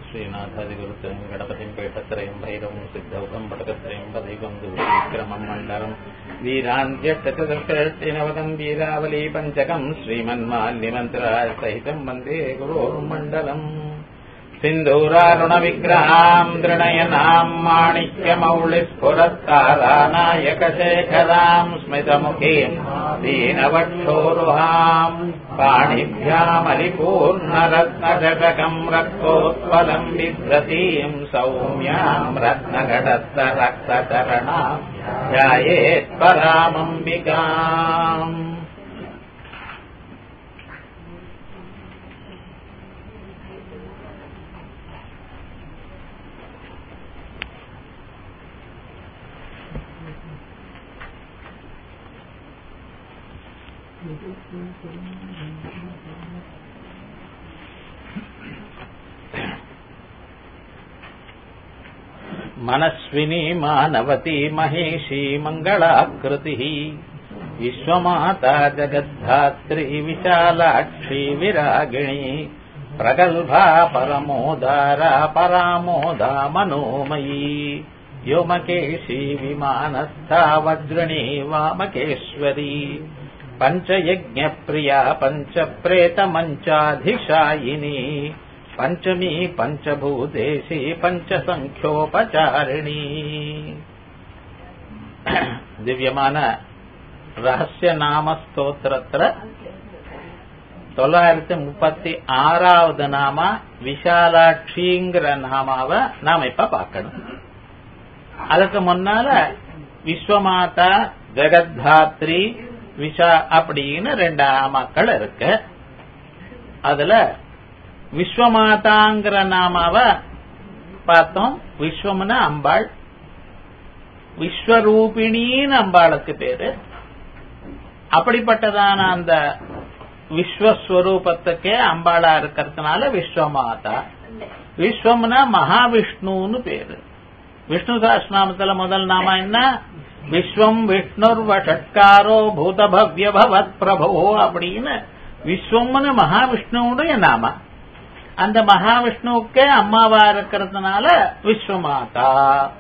श्रीनाथादिगुरुत्रयम् गणपतिम् पीठत्रयम् भैरवम् सिद्धौकम् पटकत्रयम् पदैवम् दुर्विक्रमम् मण्डलम् वीरान्त्यष्टचतुष्षष्टिनवतम् वीरावली पञ्चकम् श्रीमन्माल्यमन्त्राय सहितम् वन्दे गुरोर्मण्डलम् सिन्धूरारुणविग्रहाम् दृणयनाम् माणिक्यमौलिस्फुरत्तारानायकशेखराम् स्मितमुखीम् दीनवक्षोरुहाम् पाणिभ्यामलिपूर्णरत्नजटकम् रक्तोत्पलम् बिभ्रतीम् सौम्याम् रत्नघटस्थरक्तचरणाम् ध्यायेत्परामम्बिकाम् मनस्विनी मानवती महिषी मङ्गलाकृतिः विश्वमाता जगद्धात्री विशालाक्षी विरागिणी प्रगल्भा परमोदारा परामोदा मनोमयी व्योमकेशी विमानस्था वज्रिणी वामकेश्वरी पञ्चयज्ञप्रिया पञ्चप्रेतमञ्चाधिशायिनी पञ्चमी पञ्चभूतेशी पञ्चसङ्ख्योपचारिणी திவ்யமான ரகசிய நாம ஸ்தோத்திரத்துல தொள்ளாயிரத்தி முப்பத்தி ஆறாவது நாம விஷாலாட்சிங்கிற நாமாவை நாம இப்ப பார்க்கணும் அதுக்கு முன்னால விஸ்வமாதா ஜெகத்தாத்ரி விஷா அப்படின்னு ரெண்டு நாமாக்கள் இருக்கு அதுல விஸ்வமாதாங்கிற நாமாவ பார்த்தோம் விஸ்வம்னா அம்பாள் விஸ்வரூபிணின்னு அம்பாளுக்கு பேரு அப்படிப்பட்டதான அந்த விஸ்வஸ்வரூபத்துக்கே அம்பாளா இருக்கிறதுனால விஸ்வமாதா விஸ்வம்னா மகாவிஷ்ணுன்னு பேரு விஷ்ணு சாஸ்திரநாமத்துல முதல் நாம என்ன விஸ்வம் விஷ்ணுர் வஷட்காரோ பூதபவ்ய பவத் பிரபோ அப்படின்னு விஸ்வம்னு மகாவிஷ்ணுவுடைய நாம அந்த மகாவிஷ்ணுவுக்கே அம்மாவா இருக்கிறதுனால விஸ்வமாதா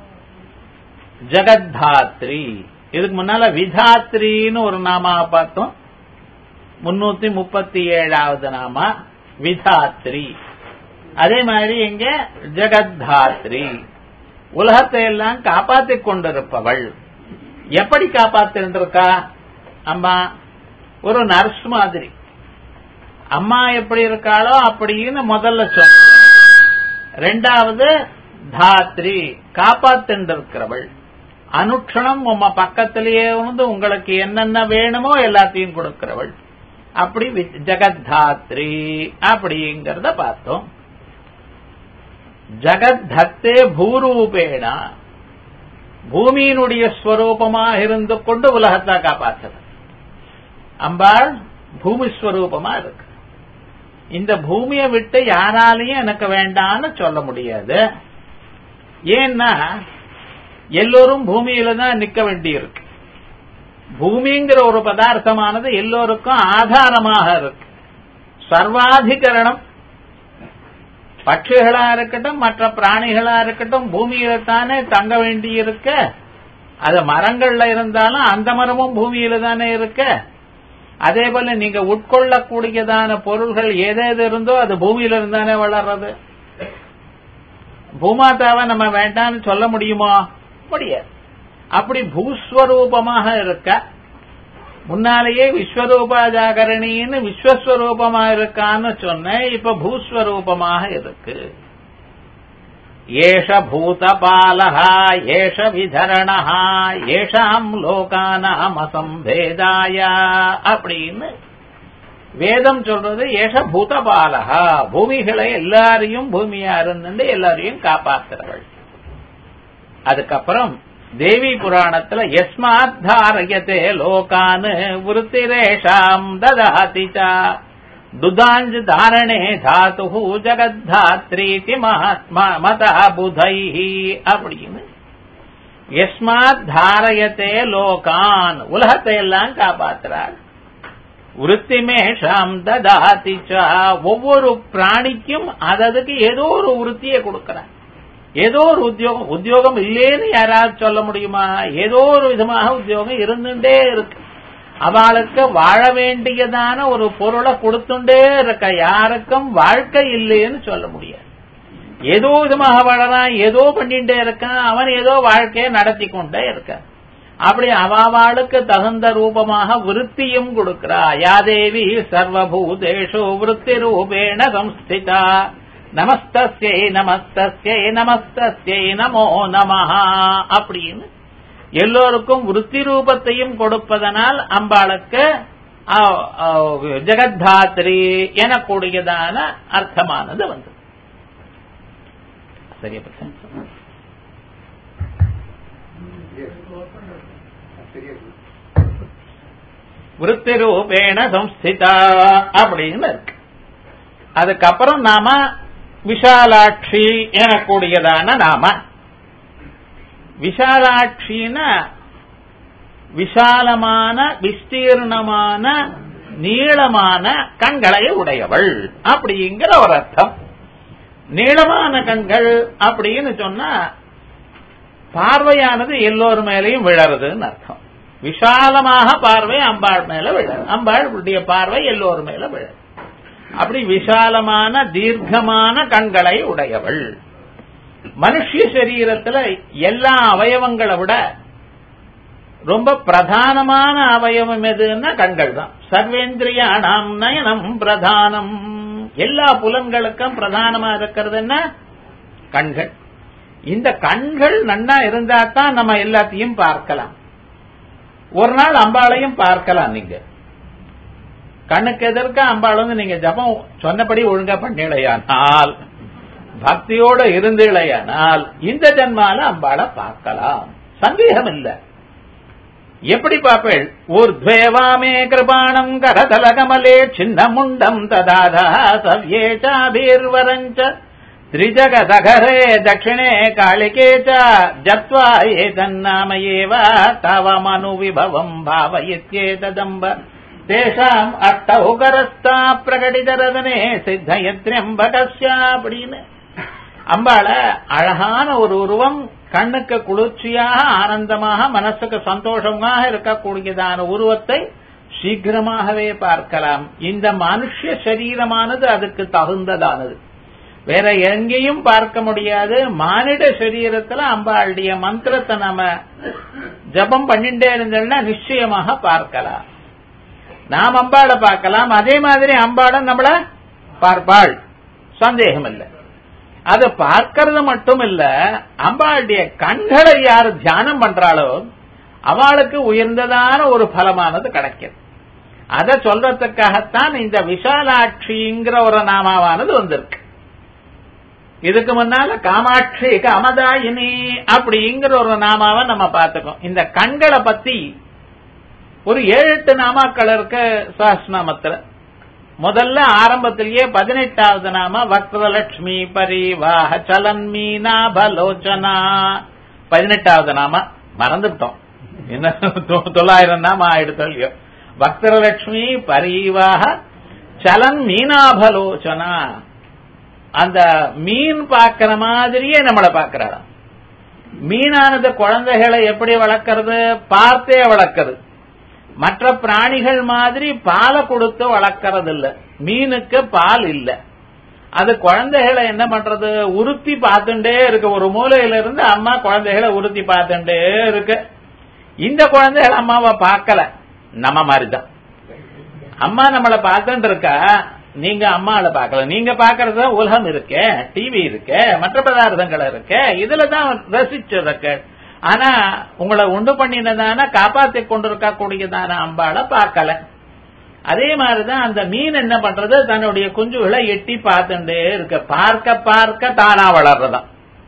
ஜெகத்தாத்ரி இதுக்கு முன்னால விதாத்ரின்னு ஒரு நாமா பார்த்தோம் முன்னூத்தி முப்பத்தி ஏழாவது நாமா விதாத்ரி அதே மாதிரி இங்க ஜெகத்தாத்ரி உலகத்தை எல்லாம் காப்பாற்றிக் கொண்டிருப்பவள் எப்படி காப்பாத்திருந்திருக்கா அம்மா ஒரு நர்ஸ் மாதிரி அம்மா எப்படி இருக்காளோ அப்படின்னு முதல்ல சொன்ன ரெண்டாவது தாத்ரி காப்பாத்திருக்கிறவள் அனுட்சணம் உம்ம பக்கத்திலேயே வந்து உங்களுக்கு என்னென்ன வேணுமோ எல்லாத்தையும் கொடுக்கிறவள் அப்படி ஜெகத்தாத்ரி அப்படிங்கறத பார்த்தோம் ஜகத்தத்தே பூரூபேணா பூமியினுடைய ஸ்வரூபமாக இருந்து கொண்டு உலகத்தை காப்பாற்றுது அம்பாள் பூமி ஸ்வரூபமா இருக்கு இந்த பூமியை விட்டு யாராலையும் எனக்கு வேண்டான்னு சொல்ல முடியாது ஏன்னா எல்லோரும் பூமியில தான் நிக்க வேண்டியிருக்கு பூமிங்கிற ஒரு பதார்த்தமானது எல்லோருக்கும் ஆதாரமாக இருக்கு சர்வாதிகரணம் பட்சிகளா இருக்கட்டும் மற்ற பிராணிகளா இருக்கட்டும் பூமியில தானே தங்க வேண்டி இருக்க அது மரங்கள்ல இருந்தாலும் அந்த மரமும் பூமியில தானே இருக்க அதே போல நீங்க உட்கொள்ளக்கூடியதான பொருள்கள் எதேது இருந்தோ அது பூமியில இருந்தானே வளர்றது பூமாதாவை நம்ம வேண்டாம்னு சொல்ல முடியுமா முடியாது அப்படி பூஸ்வரூபமாக இருக்க முன்னாலேயே விஸ்வரூபா ஜாகரணின்னு விஸ்வஸ்வரூபமா இருக்கான்னு சொன்னேன் இப்ப பூஸ்வரூபமாக இருக்கு ஏஷ பூதபாலஹா ஏஷ விதரணஹா ஏஷாம் லோகானாம் அசம்பேதாய அப்படின்னு வேதம் சொல்றது ஏஷ பூதபாலஹா பூமிகளை எல்லாரையும் பூமியா இருந்து எல்லாரையும் காப்பாத்துறவள் அதுக்கப்புறம் தேவி புராணத்துல எஸ்மாத் தாரயத்தே லோகான் விருத்திரேஷாம் ததாதி துதாஞ்ச தாரணே தாத்து ஜகத்தாத்ரீதி மதா புதை அப்படின்னு எஸ்மாத் தாரயத்தே லோகான் உலகத்தை எல்லாம் காப்பாத்துறாள் விருத்திமேஷாம் ததாதி ச. ஒவ்வொரு பிராணிக்கும் அததுக்கு ஏதோ ஒரு விருத்தியை கொடுக்கிறான் ஏதோ ஒரு உத்தியோகம் உத்தியோகம் இல்லேன்னு யாராவது சொல்ல முடியுமா ஏதோ ஒரு விதமாக உத்தியோகம் இருந்துட்டே இருக்கு அவளுக்கு வாழ வேண்டியதான ஒரு பொருளை கொடுத்துட்டே இருக்க யாருக்கும் வாழ்க்கை இல்லைன்னு சொல்ல முடியாது ஏதோ விதமாக வாழறான் ஏதோ பண்ணிட்டே இருக்கான் அவன் ஏதோ வாழ்க்கையை நடத்தி கொண்டே இருக்கான் அப்படி அவாவாளுக்கு தகுந்த ரூபமாக விருத்தியும் கொடுக்கிறா யாதேவி சர்வபூதேஷு விருத்தி ரூபேண சம்ஸ்திதா நமஸ்தஸ்யை நமஸ்தஸ்யை நமஸ்தஸ்யை நமோ நமஹா அப்படின்னு எல்லோருக்கும் விருத்தி ரூபத்தையும் கொடுப்பதனால் அம்பாளுக்கு அ- அ- ஜெகத்தாத்ரி எனக்கூடியதான அர்த்தமானது வந்தது சரியா பச்சன் விருத்தி ரூபேண சம்ஸ்திதா அப்படின்னு இருக்கு அதுக்கப்புறம் நாம விஷாலாட்சி எனக்கூடியதான நாம விஷாலாட்சின்னா விஷாலமான விஸ்தீர்ணமான நீளமான கண்களை உடையவள் அப்படிங்கிற ஒரு அர்த்தம் நீளமான கண்கள் அப்படின்னு சொன்னா பார்வையானது எல்லோர் மேலேயும் விழறதுன்னு அர்த்தம் விஷாலமாக பார்வை அம்பாள் மேல விழறது அம்பாளுடைய பார்வை எல்லோர் மேல விழறது அப்படி விஷாலமான தீர்க்கமான கண்களை உடையவள் மனுஷ சரீரத்துல எல்லா அவயவங்களை விட ரொம்ப பிரதானமான அவயவம் எதுன்னா கண்கள் தான் சர்வேந்திரியானாம் நயனம் பிரதானம் எல்லா புலன்களுக்கும் பிரதானமா இருக்கிறது என்ன கண்கள் இந்த கண்கள் நன்னா இருந்தா தான் நம்ம எல்லாத்தையும் பார்க்கலாம் ஒரு நாள் அம்பாளையும் பார்க்கலாம் நீங்க கண்ணுக்கு எதிர்க்க அம்பாள் வந்து நீங்க ஜபம் சொன்னபடி ஒழுங்கா பண்ணிலையானால் பக்தியோட இருந்தீழையானால் இந்த ஜன்மால அம்பாளை பார்க்கலாம் சந்தேகம் இல்ல எப்படி பார்ப்பேள் ஊர்த்வேவாமே கிருபாணம் கரதல கமலே சின்ன முண்டம் ததாதா சவ்யே சாபீர்வரஞ்ச त्रिजगदघरे दक्षिणे कालिके च जत्वा एतन्नाम एव तवमनुविभवम् भावयित्येतदम्ब तेषाम् अष्टौकरस्ता பிரகடிதரதனே சித்தயத்ரியம்பகஸ்யா அப்படின்னு அம்பாள அழகான ஒரு உருவம் கண்ணுக்கு குளிர்ச்சியாக ஆனந்தமாக மனசுக்கு சந்தோஷமாக இருக்கக்கூடியதான உருவத்தை சீக்கிரமாகவே பார்க்கலாம் இந்த மனுஷ சரீரமானது அதுக்கு தகுந்ததானது வேற எங்கேயும் பார்க்க முடியாது மானிட சரீரத்துல அம்பாளுடைய மந்திரத்தை நாம ஜபம் பண்ணிட்டே இருந்தோம்னா நிச்சயமாக பார்க்கலாம் நாம் அம்பாளை பார்க்கலாம் அதே மாதிரி அம்பாளும் நம்மள பார்ப்பாள் சந்தேகம் இல்லை அது பார்க்கறது மட்டும் இல்ல அம்பாளுடைய கண்களை யார் தியானம் பண்றாளோ அவளுக்கு உயர்ந்ததான ஒரு பலமானது கிடைக்கும் அதை சொல்றதுக்காகத்தான் இந்த விஷாலாட்சிங்கிற ஒரு நாமாவானது வந்திருக்கு இதுக்கு முன்னால காமாட்சி காமதாயினி அப்படிங்கிற ஒரு நாமாவை நம்ம பார்த்துக்கோம் இந்த கண்களை பத்தி ஒரு ஏழு எட்டு நாமாக்கள் இருக்க சஹஸ்நாமத்துல முதல்ல ஆரம்பத்திலேயே பதினெட்டாவது நாம வக்ரலட்சுமி பரிவாக சலன்மீ நாபலோச்சனா பதினெட்டாவது நாம மறந்துட்டோம் என்ன தொ- தொள்ளாயிரம் நாம ஆயிடுத்தோ இல்லையோ பக்தரலட்சுமி பரிவாக சலன் மீனாபலோச்சனா அந்த மீன் பார்க்கிற மாதிரியே நம்மளை பார்க்கிறாராம் மீனானது குழந்தைகளை எப்படி வளர்க்கறது பார்த்தே வளர்க்கறது மற்ற பிராணிகள் மாதிரி பாலை கொடுத்து வளர்க்கறது இல்ல மீனுக்கு பால் இல்ல அது குழந்தைகளை என்ன பண்றது உறுத்தி பார்த்துட்டே இருக்கு ஒரு மூலையில இருந்து அம்மா குழந்தைகளை உறுத்தி பார்த்துட்டே இருக்கு இந்த குழந்தைகள் அம்மாவை பார்க்கல நம்ம மாதிரிதான் அம்மா நம்மளை பார்த்துட்டு இருக்கா நீங்க அம்மாவை பார்க்கல நீங்க பாக்குறது உலகம் இருக்கு டிவி இருக்கு மற்ற பதார்த்தங்கள் இருக்கு இதுல தான் ரசிச்சிருக்க ஆனா உங்களை உண்டு பண்ணினதான காப்பாத்தி கொண்டிருக்க கூடியதான அம்பாளை பார்க்கல அதே மாதிரிதான் அந்த மீன் என்ன பண்றது தன்னுடைய குஞ்சுகளை எட்டி பார்த்துட்டே இருக்கு பார்க்க பார்க்க தானா வளர்றதாம்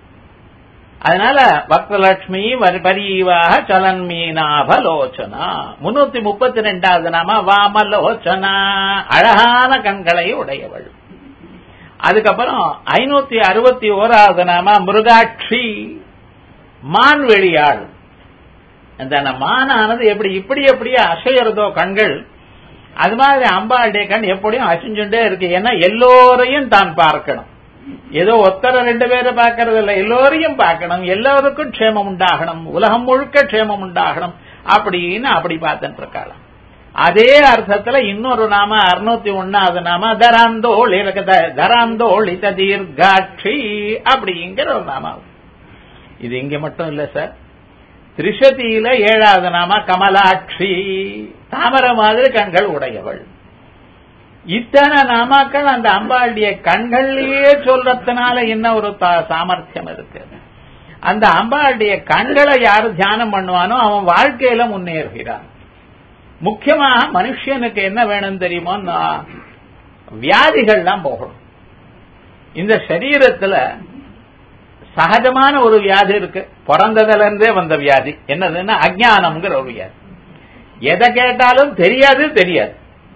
அதனால பக்தலட்சுமி பரீவாக சலன் மீனாபலோச்சனா முன்னூத்தி முப்பத்தி ரெண்டாவது நாம வாமலோச்சனா அழகான கண்களை உடையவள் அதுக்கப்புறம் ஐநூத்தி அறுபத்தி ஓராவது நாம மிருகாட்சி மான் வெளியாள் அந்த மானானது எப்படி இப்படி எப்படியே அசையறதோ கண்கள் அது மாதிரி அம்பாளுடைய கண் எப்படியும் அசிஞ்சுட்டே இருக்கு ஏன்னா எல்லோரையும் தான் பார்க்கணும் ஏதோ ஒத்தர ரெண்டு பேரை பார்க்கறது இல்ல எல்லோரையும் பார்க்கணும் எல்லோருக்கும் க்ஷேமம் உண்டாகணும் உலகம் முழுக்க க்ஷேமம் உண்டாகணும் அப்படின்னு அப்படி பார்த்துட்டு இருக்காளாம் அதே அர்த்தத்துல இன்னொரு நாம அறுநூத்தி ஒன்னாவது நாம தராந்தோள் தராந்தோளித தீர்காட்சி அப்படிங்கிற ஒரு நாம இது இங்க மட்டும் இல்ல சார் திரிஷதியில ஏழாவது நாம கமலாட்சி தாமர மாதிரி கண்கள் உடையவள் இத்தனை நாமாக்கள் அந்த அம்பாளுடைய கண்கள்லயே சொல்றதுனால என்ன ஒரு சாமர்த்தியம் இருக்கு அந்த அம்பாளுடைய கண்களை யாரு தியானம் பண்ணுவானோ அவன் வாழ்க்கையில முன்னேறுகிறான் முக்கியமா மனுஷனுக்கு என்ன வேணும் தெரியுமோ வியாதிகள்லாம் போகணும் இந்த சரீரத்துல சகஜமான ஒரு வியாதி இருக்கு பிறந்ததுல இருந்தே வந்த வியாதி என்னதுன்னா அஜானம்ங்கிற ஒரு வியாதி எதை கேட்டாலும் தெரியாது தெரியாது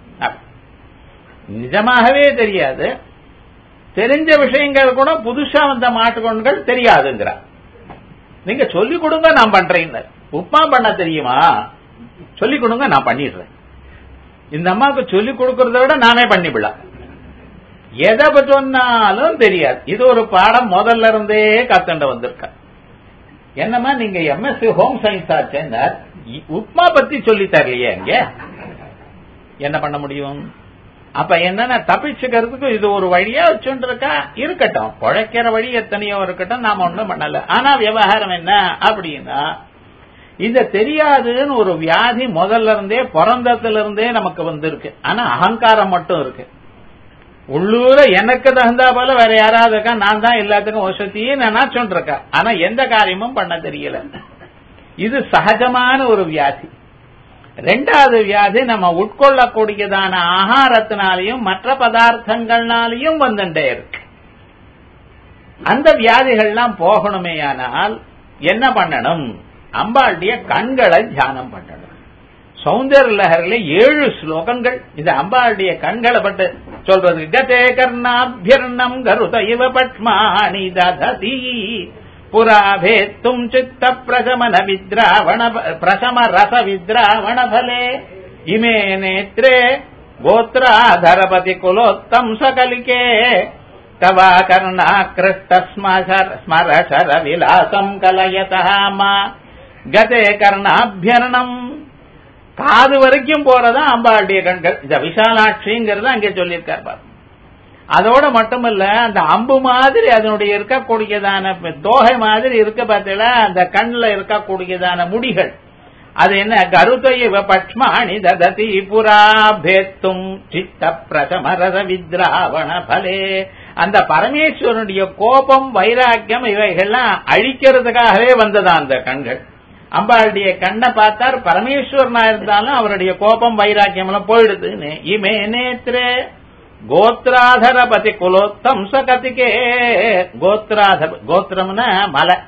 நிஜமாகவே தெரியாது தெரிஞ்ச விஷயங்கள் கூட புதுசா வந்த மாட்டுக்கொண்டுகள் தெரியாதுங்கிறார் நீங்க சொல்லிக் கொடுங்க நான் பண்றேன் உப்மா பண்ண தெரியுமா சொல்லிக் கொடுங்க நான் பண்ணிடுறேன் இந்த அம்மாவுக்கு சொல்லிக் கொடுக்கறத விட நானே பண்ணிவிடலாம் எதை சொன்னாலும் தெரியாது இது ஒரு பாடம் முதல்ல இருந்தே கத்துண்ட வந்திருக்க என்னமா நீங்க எம்எஸ்சி ஹோம் சயின்ஸ் ஆச்சுன்னா உப்மா பத்தி சொல்லி தரலையே இங்க என்ன பண்ண முடியும் அப்ப என்னன்னா தப்பிச்சுக்கிறதுக்கு இது ஒரு வழியா வச்சுட்டு இருக்கா இருக்கட்டும் பழைக்கிற வழி எத்தனையோ இருக்கட்டும் நாம ஒண்ணும் பண்ணல ஆனா விவகாரம் என்ன அப்படின்னா இந்த தெரியாதுன்னு ஒரு வியாதி முதல்ல இருந்தே பிறந்ததுல இருந்தே நமக்கு வந்திருக்கு ஆனா அகங்காரம் மட்டும் இருக்கு உள்ளூர எனக்கு தகுந்தா போல வேற யாராவது இருக்கா நான் தான் எல்லாத்துக்கும் வசதியே நான் சொல்றேன் ஆனா எந்த காரியமும் பண்ண தெரியல இது சகஜமான ஒரு வியாதி ரெண்டாவது வியாதி நம்ம உட்கொள்ளக்கூடியதான ஆகாரத்தினாலையும் மற்ற பதார்த்தங்கள்னாலையும் வந்துட்டே இருக்கு அந்த வியாதிகள்லாம் போகணுமேயானால் என்ன பண்ணணும் அம்பாளுடைய கண்களை தியானம் பண்ணணும் சௌந்தர லஹரில ஏழு ஸ்லோகங்கள் இது அம்பாளுடைய கண்களை பட்டு சொல்றது கதே கர்ணாபியர்ணம் கருத இவ பட்மாணி தததி புராபேத்தும் சித்த பிரசமன வித்ராவண பிரசம ரச வித்ராவண பலே இமே நேத்ரே கோத்ராதரபதி குலோத்தம் சகலிகே தவா கர்ணாக்கிருஷ்ட ஸ்மரசர விலாசம் கலயதமா கதே கர்ணாபியரணம் காது வரைக்கும் போறதா அம்பாளுடைய கண்கள் இந்த விஷாலாட்சிங்கிறத அங்கே சொல்லியிருக்கார் பாரு அதோட மட்டுமல்ல அந்த அம்பு மாதிரி அதனுடைய இருக்கக்கூடியதான தோகை மாதிரி இருக்க பார்த்தீங்களா அந்த கண்ணில் இருக்கக்கூடியதான முடிகள் அது என்ன கருத்தைய பட்மாணி தததி புரா பேத்தும் சித்த பிரசமரத வித்ராவண பலே அந்த பரமேஸ்வரனுடைய கோபம் வைராக்கியம் இவைகள்லாம் அழிக்கிறதுக்காகவே வந்ததா அந்த கண்கள் அம்பாளுடைய கண்ணை பார்த்தார் பரமேஸ்வரனா இருந்தாலும் அவருடைய கோபம் வைராக்கியம் எல்லாம் போயிடுதுன்னு இமே நேத்ரே கோத்ராதரபதி குலோத்தம் சகதிகே கோத்ராதர கோத்திரம்னா மலை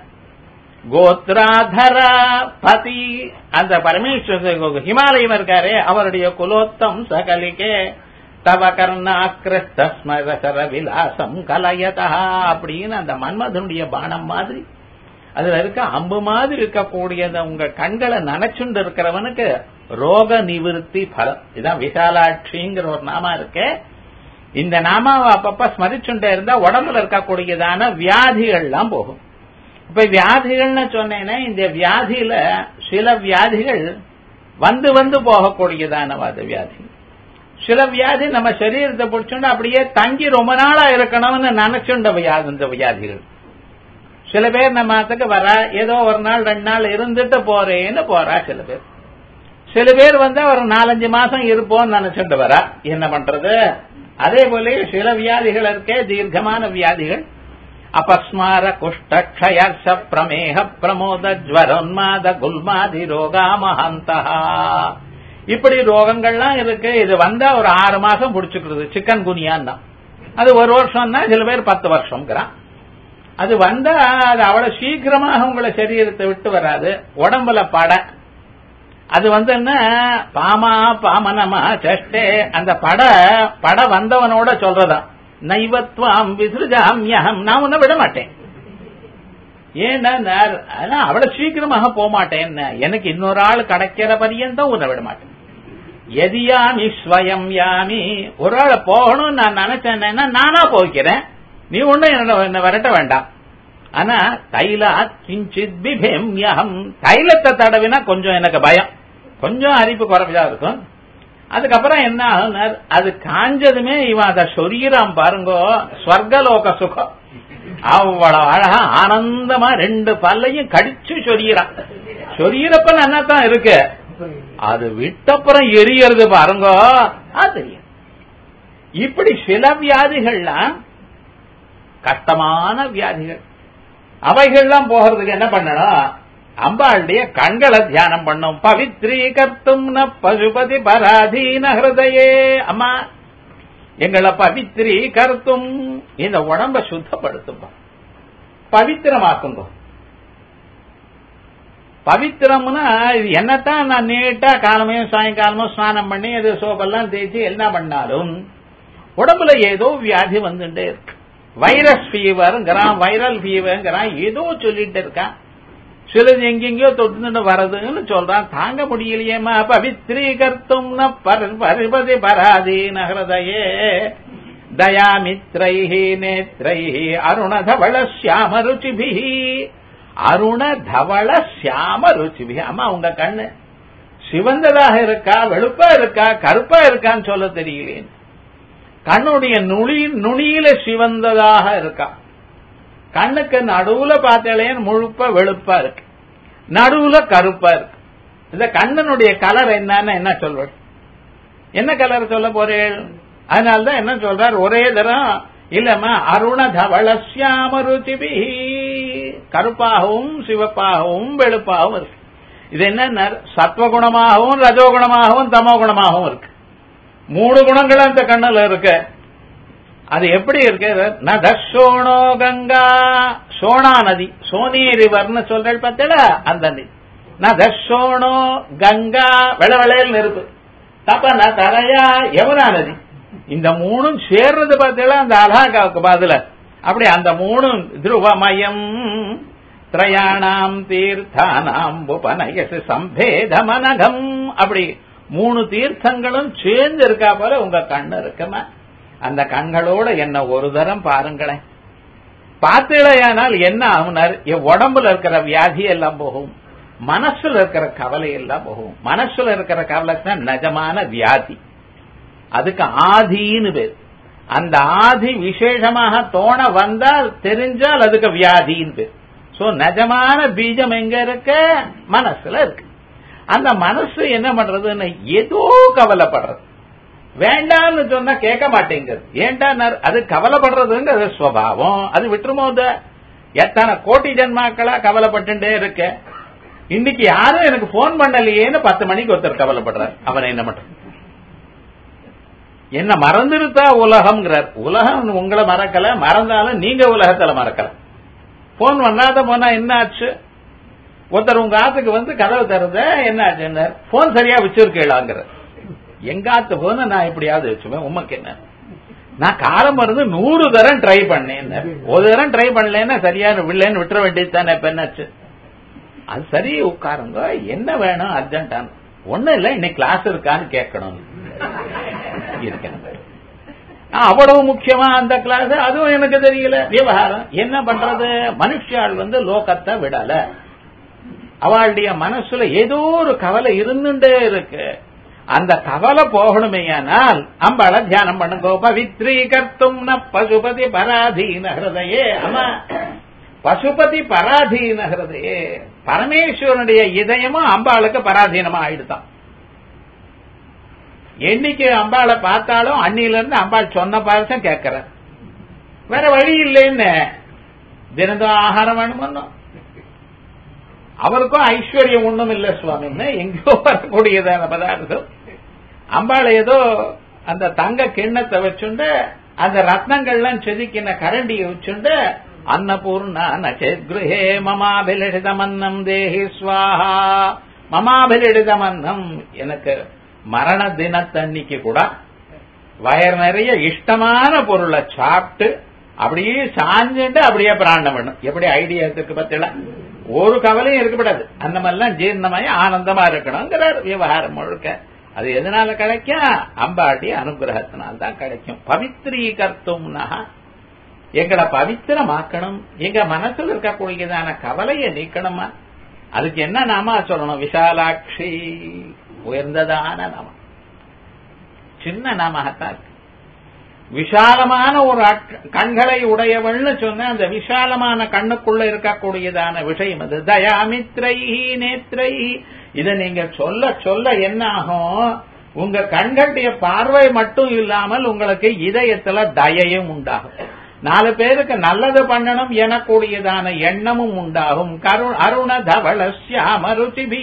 கோத்ராதர பதி அந்த பரமேஸ்வர ஹிமாலயம் இருக்காரு அவருடைய குலோத்தம் சகலிகே தவ கர்ணாக்கிருஷ்ட ஸ்மரசர விலாசம் கலயதா அப்படின்னு அந்த மன்மதனுடைய பானம் மாதிரி அதுல இருக்க அம்பு மாதிரி இருக்கக்கூடியத உங்க கண்களை நினைச்சுண்டு இருக்கிறவனுக்கு ரோக நிவிருத்தி பலம் இதான் விசாலாட்சிங்கிற ஒரு நாமா இருக்கு இந்த நாமாவை அப்பப்ப ஸ்மரிச்சுட்டே இருந்தா உடம்புல இருக்கக்கூடியதான வியாதிகள்லாம் போகும் இப்ப வியாதிகள்னு சொன்னேன்னா இந்த வியாதியில சில வியாதிகள் வந்து வந்து போகக்கூடியதானவாத வியாதி சில வியாதி நம்ம சரீரத்தை பிடிச்சுண்டு அப்படியே தங்கி ரொம்ப நாளா இருக்கணும்னு நினைச்சுண்ட வியாதி இந்த வியாதிகள் சில பேர் நம்ம அதுக்கு வர ஏதோ ஒரு நாள் ரெண்டு நாள் இருந்துட்டு போறேன்னு போறா சில பேர் சில பேர் வந்து ஒரு நாலஞ்சு மாசம் இருப்போம்னு நினைச்சுட்டு வரா என்ன பண்றது அதே போல சில வியாதிகள் இருக்கே தீர்க்கமான வியாதிகள் அபஸ்மார குஷ்டக்ஷயர்ஷ பிரமேக பிரமோத ஜ்வரோன்மாத குல்மாதி ரோகா மகாந்தா இப்படி ரோகங்கள்லாம் இருக்கு இது வந்தா ஒரு ஆறு மாசம் பிடிச்சுக்கிறது சிக்கன் குனியான் தான் அது ஒரு வருஷம்னா சில பேர் பத்து வருஷம்ங்கிறான் அது வந்தா அது அவ்வளவு சீக்கிரமாக உங்களை சரீரத்தை விட்டு வராது உடம்புல பட அது வந்து என்ன பாமா பாமனமா சஷ்டே அந்த பட பட வந்தவனோட சொல்றதா நைவத்வாம் விசிருஜாமியம் நான் உன்னை விட மாட்டேன் ஏன்னா அவ்வளவு சீக்கிரமாக போக மாட்டேன் எனக்கு இன்னொரு ஆள் கிடைக்கிற பரியந்தம் உன்னை விட மாட்டேன் எதியாமி ஸ்வயம் யாமி ஒரு ஆளை போகணும் நான் நினைச்சேன்னா நானா போய்க்கிறேன் நீ ஒண்ணும் என்ன என்ன விரட்ட வேண்டாம் ஆனா தைலா கிஞ்சித் பிபேம்யம் தைலத்தை தடவினா கொஞ்சம் எனக்கு பயம் கொஞ்சம் அரிப்பு குறைஞ்சா இருக்கும் அதுக்கப்புறம் என்ன ஆகுனார் அது காஞ்சதுமே இவன் அதை சொரியறான் பாருங்க ஸ்வர்கலோக சுகம் அவ்வளவு அழகா ஆனந்தமா ரெண்டு பல்லையும் கடிச்சு சொரியறான் சொரியறப்ப நல்லா தான் இருக்கு அது விட்டப்புறம் எரியறது பாருங்க அது தெரியும் இப்படி சில வியாதிகள்லாம் கஷ்டமான வியாதிகள் அவைகள்லாம் போகிறதுக்கு என்ன பண்ணணும் அம்பாளுடைய கண்களை தியானம் பண்ணும் பவித்ரீகர்த்தும் ந பசுபதி பராதீன ஹிருதயே அம்மா எங்களை பவித்ரீகர்த்தும் இந்த உடம்ப சுத்தப்படுத்தும் பவித்திரமாக்குங்க பவித்திரம்னா இது என்னத்தான் நான் நீட்டா காலமையும் சாயங்காலமும் ஸ்நானம் பண்ணி அது சோப்பெல்லாம் தேய்ச்சி என்ன பண்ணாலும் உடம்புல ஏதோ வியாதி வந்துட்டே இருக்கு வைரஸ் ஃபீவருங்கிறான் வைரல் ஃபீவருங்கிறான் ஏதோ சொல்லிட்டு இருக்கான் சிலது எங்கெங்கயோ தொட்டுன்னு வரதுன்னு சொல்றான் தாங்க முடியலையேமா பவித்ரீகர்த்தும் பரிபதி பராதி நகரதையே தயாமித்ரைஹி நேத்ரைஹி அருணதவள சியாம ருச்சிபிஹி அருண தவள சியாம ருச்சிபி அம்மா உங்க கண்ணு சிவந்ததாக இருக்கா வெளுப்பா இருக்கா கருப்பா இருக்கான்னு சொல்ல தெரியலேன் கண்ணுடைய நுனி நுனியில சிவந்ததாக இருக்கா கண்ணுக்கு நடுவுல பார்த்தாலேன் முழுப்ப வெளுப்பா இருக்கு நடுவுல கருப்பா இருக்கு இந்த கண்ணனுடைய கலர் என்னன்னு என்ன சொல்வது என்ன கலர் சொல்ல போறேன் அதனால்தான் என்ன சொல்றார் ஒரே தரம் இல்லம்மா அருண தவள சியாம ருச்சிபி கருப்பாகவும் சிவப்பாகவும் வெளுப்பாகவும் இருக்கு இது என்ன சத்வகுணமாகவும் ரஜோகுணமாகவும் தமோ குணமாகவும் இருக்கு மூணு குணங்கள் அந்த கண்ணுல இருக்கு அது எப்படி இருக்கு நதோணோ கங்கா சோனா நதி சோனி ரிவர்னு சொல்றேன் பார்த்தல அந்த நதி நதோணோ கங்கா வெளவெளையல் இருக்கு தப்ப தரையா யமுனா நதி இந்த மூணும் சேர்றது பார்த்தீங்களா அந்த அலாகாவுக்கு பதில அப்படி அந்த மூணும் துருவமயம் திரயாணாம் தீர்த்தானாம் உபநயசு சம்பேதமனகம் அப்படி மூணு தீர்த்தங்களும் சேர்ந்து இருக்கா போல உங்க கண்ணு இருக்குமா அந்த கண்களோட என்ன ஒரு தரம் பாருங்களேன் பார்த்தீங்களேயானால் என்ன ஆகுனார் என் உடம்புல இருக்கிற வியாதி எல்லாம் போகும் மனசுல இருக்கிற கவலை எல்லாம் போகும் மனசுல இருக்கிற கவலை தான் நிஜமான வியாதி அதுக்கு ஆதின்னு பேர் அந்த ஆதி விசேஷமாக தோண வந்தால் தெரிஞ்சால் அதுக்கு வியாதின்னு பேர் சோ நிஜமான பீஜம் எங்க இருக்க மனசுல இருக்கு அந்த மனசு என்ன பண்றதுன்னு ஏதோ கவலைப்படுறது வேண்டாம்னு சொன்னா கேட்க மாட்டேங்குது ஏண்டா அது கவலைப்படுறதுங்கிறது ஸ்வபாவம் அது விட்டுருமோ எத்தனை கோட்டி ஜென்மாக்களா கவலைப்பட்டுட்டே இருக்க இன்னைக்கு யாரும் எனக்கு போன் பண்ணலையேன்னு பத்து மணிக்கு ஒருத்தர் கவலைப்படுறார் அவன் என்ன பண்ற என்ன மறந்துருத்தா உலகம்ங்கிறார் உலகம் உங்களை மறக்கல மறந்தாலும் நீங்க உலகத்துல மறக்கல போன் பண்ணாத போனா என்ன ஆச்சு ஒருத்தர் உங்க ஆத்துக்கு வந்து கதவு தருத என்ன ஆச்சுன்னு போன் சரியா வச்சிருக்கீங்களாங்கிற எங்க ஆத்து போன நான் எப்படியாவது வச்சுவேன் உமக்கு என்ன நான் காலம் மருந்து நூறு தரம் ட்ரை பண்ணேன் ஒரு தரம் ட்ரை பண்ணலன்னா சரியான வில்லைன்னு விட்டுற வேண்டியது தானே இப்ப என்னாச்சு அது சரி உட்காருங்க என்ன வேணும் அர்ஜென்டான ஒண்ணும் இல்ல இன்னைக்கு கிளாஸ் இருக்கான்னு கேட்கணும் இருக்கணும் அவ்வளவு முக்கியமா அந்த கிளாஸ் அதுவும் எனக்கு தெரியல விவகாரம் என்ன பண்றது மனுஷாள் வந்து லோகத்தை விடல அவளுடைய மனசுல ஏதோ ஒரு கவலை இருந்துட்டே இருக்கு அந்த கவலை போகணுமேயானால் அம்பாள தியானம் பண்ணுங்க பவித்ரீகர்த்தும் ந பசுபதி பராதீன ஹிருதயே அம்மா பசுபதி பராதீன ஹிருதயே பரமேஸ்வரனுடைய இதயமும் அம்பாளுக்கு பராதீனமா ஆயிடுதான் என்னைக்கு அம்பாளை பார்த்தாலும் அன்னில இருந்து அம்பாள் சொன்ன பாரசம் கேட்கிற வேற வழி இல்லைன்னு தினதும் ஆகாரம் வேணுமோ அவருக்கும் ஐஸ்வர்யம் ஒண்ணும் இல்ல சுவாமின்னு எங்கேயோ வரக்கூடியதான பதார்த்தம் அம்பாள் ஏதோ அந்த தங்க கிண்ணத்தை வச்சுண்டு அந்த ரத்னங்கள்லாம் செதுக்கின கரண்டியை வச்சுண்டு அன்னபூர்ணா நச்சேத்ருஹே மமாபிலிடிதமன்னம் தேஹி ஸ்வாஹா மமாபிலிடிதமன்னம் எனக்கு மரண தினத்தன்னைக்கு கூட வயர் நிறைய இஷ்டமான பொருளை சாப்பிட்டு அப்படியே சாஞ்சுட்டு அப்படியே பிராண்டம் பண்ணும் எப்படி ஐடியா இருக்கு பத்தில ஒரு கவலையும் இருக்கப்படாது அந்த மாதிரிலாம் ஜீர்ணமாயி ஆனந்தமா இருக்கணுங்கிறார் விவகாரம் முழுக்க அது எதனால கிடைக்கும் அம்பாட்டி அனுகிரகத்தினால் தான் கிடைக்கும் பவித்ரீகர்த்தும்னா எங்களை பவித்திரமாக்கணும் எங்க மனசுல இருக்கக்கூடியதான கவலையை நீக்கணுமா அதுக்கு என்ன நாமா சொல்லணும் விஷாலாட்சி உயர்ந்ததான நாமம் சின்ன நாமத்தான் இருக்கு விஷாலமான ஒரு கண்களை உடையவள்னு சொன்ன அந்த விஷாலமான கண்ணுக்குள்ள இருக்கக்கூடியதான விஷயம் அது தயாமித்ரைஹி நேத்ரைஹி இதை நீங்க சொல்ல சொல்ல என்ன ஆகும் உங்க கண்களுடைய பார்வை மட்டும் இல்லாமல் உங்களுக்கு இதயத்துல தயையும் உண்டாகும் நாலு பேருக்கு நல்லது பண்ணணும் எனக்கூடியதான எண்ணமும் உண்டாகும் கரு அருண தவள சியாம ருச்சிபி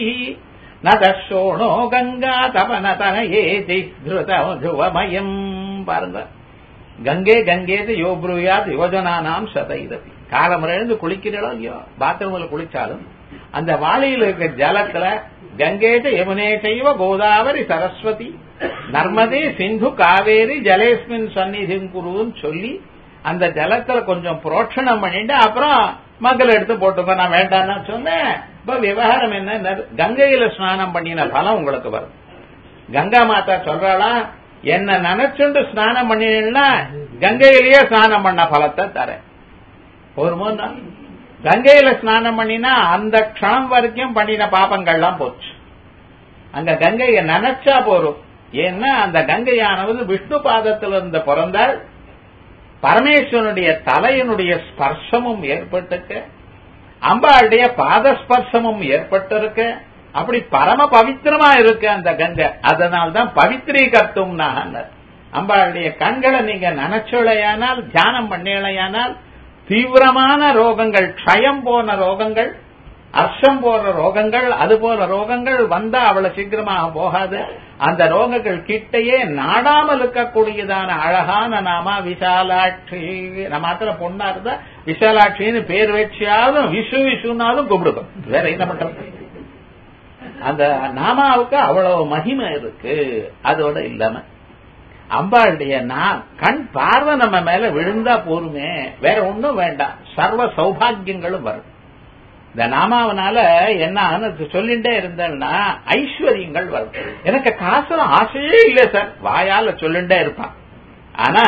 நதோணோ கங்கா தபன தனயேதி துருவமயம் பாருங்க கங்கே கங்கேது யோப்ருயாத் யுவஜனானாம் சதைரதி காலம் எழுந்து குளிக்கிறீங்களோ இல்லையோ பாத்ரூம்ல குளிச்சாலும் அந்த வாளியில் இருக்க ஜலத்துல கங்கேஜ யமுனே செய்வ கோதாவரி சரஸ்வதி நர்மதே சிந்து காவேரி ஜலேஸ்மின் சந்நிதிம் குருன்னு சொல்லி அந்த ஜலத்துல கொஞ்சம் புரோட்சணம் பண்ணிட்டு அப்புறம் மக்கள் எடுத்து போட்டுக்கோ நான் வேண்டாம்னு சொன்னேன் இப்ப விவகாரம் என்ன கங்கையில ஸ்நானம் பண்ணின பலம் உங்களுக்கு வரும் கங்கா மாதா சொல்றாளா என்ன நினைச்சுண்டு ஸ்நானம் பண்ணினா கங்கையிலேயே ஸ்நானம் பண்ண பலத்தை தரேன் ஒரு கங்கையில ஸ்நானம் பண்ணினா அந்த க்ஷணம் வரைக்கும் பண்ணின பாப்பங்கள்லாம் போச்சு அங்க கங்கையை நினைச்சா போறோம் ஏன்னா அந்த கங்கையானது விஷ்ணு பாதத்தில் இருந்து பிறந்தால் பரமேஸ்வரனுடைய தலையினுடைய ஸ்பர்சமும் ஏற்பட்டிருக்க அம்பாளுடைய பாதஸ்பர்சமும் ஏற்பட்டிருக்க அப்படி பரம பவித்திரமா இருக்கு அந்த கங்கை அதனால்தான் பவித்ரீகர்த்தும் அம்பாளுடைய கண்களை நீங்க நினைச்சோழையானால் தியானம் பண்ணலையானால் தீவிரமான ரோகங்கள் க்ஷயம் போன ரோகங்கள் அர்ஷம் போற ரோகங்கள் அது போற ரோகங்கள் வந்தா அவ்வளவு சீக்கிரமாக போகாது அந்த ரோகங்கள் கிட்டையே நாடாமல் இருக்கக்கூடியதான அழகான நாம விசாலாட்சி நம்ம மாத்திர பொண்ணா இருந்தா விசாலாட்சின்னு பேர் வச்சாலும் விஷு விஷுனாலும் கூப்பிடுவோம் வேற என்ன பண்றது அந்த நாமாவுக்கு அவ்வளவு மகிமை இருக்கு அதோட இல்லாம அம்பாளுடைய நான் கண் பார்வை நம்ம மேல விழுந்தா போருமே வேற ஒண்ணும் வேண்டாம் சர்வ சௌபாகியங்களும் வரும் இந்த நாமாவனால என்ன சொல்லிட்டே இருந்தேன்னா ஐஸ்வர்யங்கள் வரும் எனக்கு காசு ஆசையே இல்லை சார் வாயால சொல்லிட்டே இருப்பான் ஆனா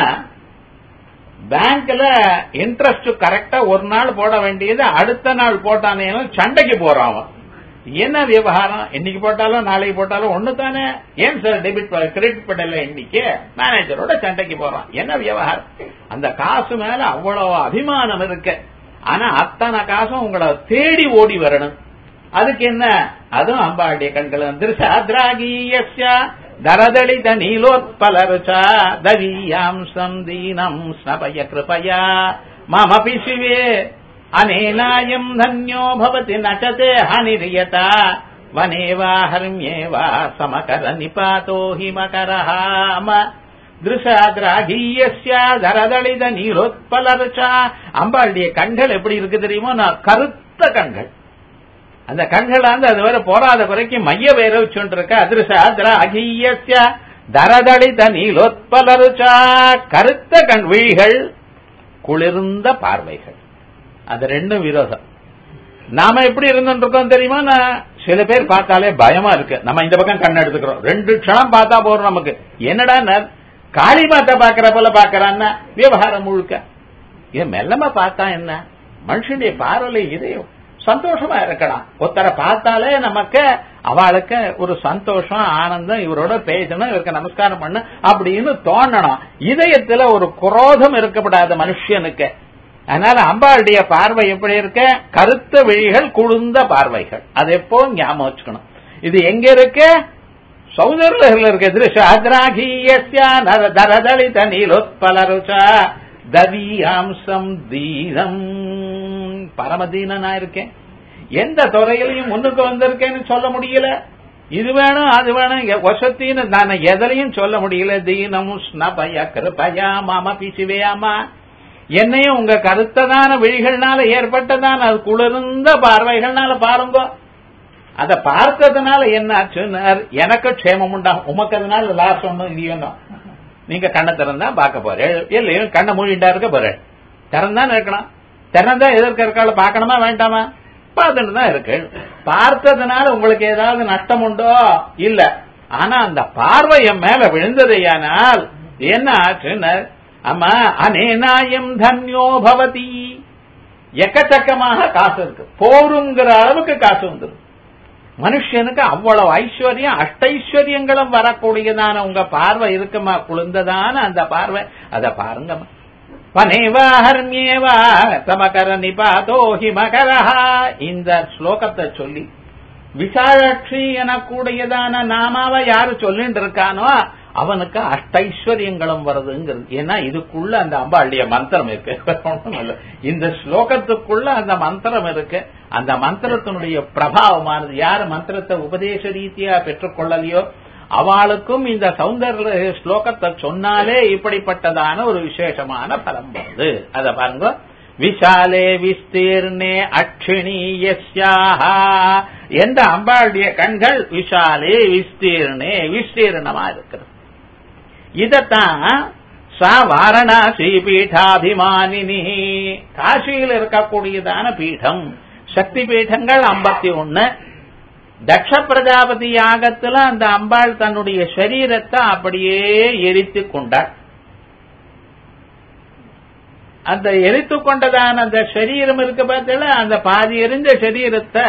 பேங்க்ல இன்ட்ரெஸ்ட் கரெக்டா ஒரு நாள் போட வேண்டியது அடுத்த நாள் போட்டானே சண்டைக்கு போறான் அவன் என்ன விவகாரம் இன்னைக்கு போட்டாலும் நாளைக்கு போட்டாலும் ஒண்ணு தானே ஏன் சார் டெபிட் கிரெடிட் பண்ணல இன்னைக்கு மேனேஜரோட சண்டைக்கு போறான் என்ன விவகாரம் அந்த காசு மேல அவ்வளவு அபிமானம் இருக்கு ஆனா அத்தனை காசும் உங்களை தேடி ஓடி வரணும் அதுக்கு என்ன அதுவும் அம்பாளுடைய கண்கள் திருசாத்ராகீயஸ்ய தரதளித நீலோத்பலருச்சா தவீயாம் சந்தீனம் ஸ்னபய கிருபயா மமபி சிவே அனேனாயம் தன்யோ பவதி நச்சதே ஹனிரியதா வனே வா ஹர்மியே வா சமகர நிபாதோ ஹிமகரஹாம திருஷாகிராகியஸ்யா தரதளித நீரோத்பலருச்சா அம்பாளுடைய கண்கள் எப்படி இருக்கு தெரியுமோ நான் கருத்த கண்கள் அந்த கண்கள் வந்து அது வரை போராத குறைக்கு மைய வேற வச்சுட்டு இருக்க அதிருஷாகியஸ்யா தரதளித நீலோத்பலருச்சா கருத்த கண் விழிகள் குளிர்ந்த பார்வைகள் அது ரெண்டும் விரோதம் நாம எப்படி இருந்துருக்கோம் தெரியுமா நான் சில பேர் பார்த்தாலே பயமா இருக்கு நம்ம இந்த பக்கம் கண் எடுத்துக்கிறோம் ரெண்டு க்ஷணம் பார்த்தா போறோம் நமக்கு என்னடா காளி மாத்தா பாக்குற போல பாக்குறான்னா விவகாரம் முழுக்க ஏன் மெல்லமா பார்த்தா என்ன மனுஷனுடைய பார்வையில இதயம் சந்தோஷமா இருக்கலாம் ஒருத்தரை பார்த்தாலே நமக்கு அவளுக்கு ஒரு சந்தோஷம் ஆனந்தம் இவரோட பேசணும் இவருக்கு நமஸ்காரம் பண்ண அப்படின்னு தோணணும் இதயத்துல ஒரு குரோதம் இருக்கப்படாத மனுஷனுக்கு அதனால அம்பாளுடைய பார்வை எப்படி இருக்க கருத்த விழிகள் குழுந்த பார்வைகள் அது எப்போ ஞாபகம் வச்சுக்கணும் இது எங்க இருக்கு சௌந்தர்ல இருக்கு திருஷாத்ராகீயஸ்யா தரதளித நீலோத்பலருச்சா தவியாம்சம் தீனம் பரமதீனனா இருக்கேன் எந்த துறையிலையும் முன்னுக்கு வந்திருக்கேன்னு சொல்ல முடியல இது வேணும் அது வேணும் வசத்தின்னு நான் எதிலையும் சொல்ல முடியல தீனம் ஸ்னபய கிருபயா மாம பிசிவேயாமா என்னையும் உங்க கருத்ததான விழிகள்னால ஏற்பட்டதான அது குளிர்ந்த பார்வைகள்னால பாருங்க அத பார்த்ததுனால என்ன ஆச்சுன்னு எனக்கு க்ஷேமம் உண்டாகும் உமக்கு அதனால லாஸ் ஒண்ணும் இல்லையோ நீங்க கண்ணை திறந்தா பார்க்க போறேன் இல்லையும் கண்ணை மூடிட்டா இருக்க போறேன் திறந்தான் இருக்கணும் திறந்தா எதற்கு இருக்கால பார்க்கணுமா வேண்டாமா பார்த்துட்டு தான் இருக்கு பார்த்ததுனால உங்களுக்கு ஏதாவது நஷ்டம் உண்டோ இல்ல ஆனா அந்த பார்வை என் மேல விழுந்ததையானால் என்ன ஆச்சுன்னு ஆமா அனேனாயம் தன்யோ பவதி எக்கச்சக்கமாக காசு இருக்கு போருங்கிற அளவுக்கு காசு வந்துடும் மனுஷனுக்கு அவ்வளவு ஐஸ்வர்யம் அஷ்டைஸ்வர்யங்களும் வரக்கூடியதான உங்க பார்வை இருக்குமா குளிர்ந்ததான அந்த பார்வை அத பாருங்கம்மா பனேவா ஹர்மியேவா தமகர நிபாதோ ஹிமகரா இந்த ஸ்லோகத்தை சொல்லி விசாலாட்சி எனக்கூடியதான நாமாவை யாரு சொல்லிட்டு இருக்கானோ அவனுக்கு அஷ்டைஸ்வர்யங்களும் வருதுங்கிறது ஏன்னா இதுக்குள்ள அந்த அம்பாளுடைய மந்திரம் இருக்கு ஒண்ணும் இல்ல. இந்த ஸ்லோகத்துக்குள்ள அந்த மந்திரம் இருக்கு அந்த மந்திரத்தினுடைய பிரபாவமானது யார் மந்திரத்தை உபதேச ரீதியா பெற்றுக்கொள்ளலையோ அவளுக்கும் இந்த சௌந்தர்ய ஸ்லோகத்தை சொன்னாலே இப்படிப்பட்டதான ஒரு விசேஷமான பலம் வருது அத பாருங்க விஷாலே விஸ்தீர்ணே அக்ஷிணி யஸ்யாஹா எந்த அம்பாளுடைய கண்கள் விஷாலே விஸ்தீர்ணே விஸ்தீர்ணமா இருக்கிறது இதத்தான் சா வாரணாசி பீட்டாபிமானினி காசியில் இருக்கக்கூடியதான பீடம் சக்தி பீடங்கள் ஐம்பத்தி ஒன்னு தக்ஷ பிரஜாபதி யாகத்துல அந்த அம்பாள் தன்னுடைய சரீரத்தை அப்படியே எரித்து கொண்டாள் அந்த எரித்து கொண்டதான அந்த சரீரம் இருக்கு பார்த்தீங்களா அந்த பாதி எரிஞ்ச சரீரத்தை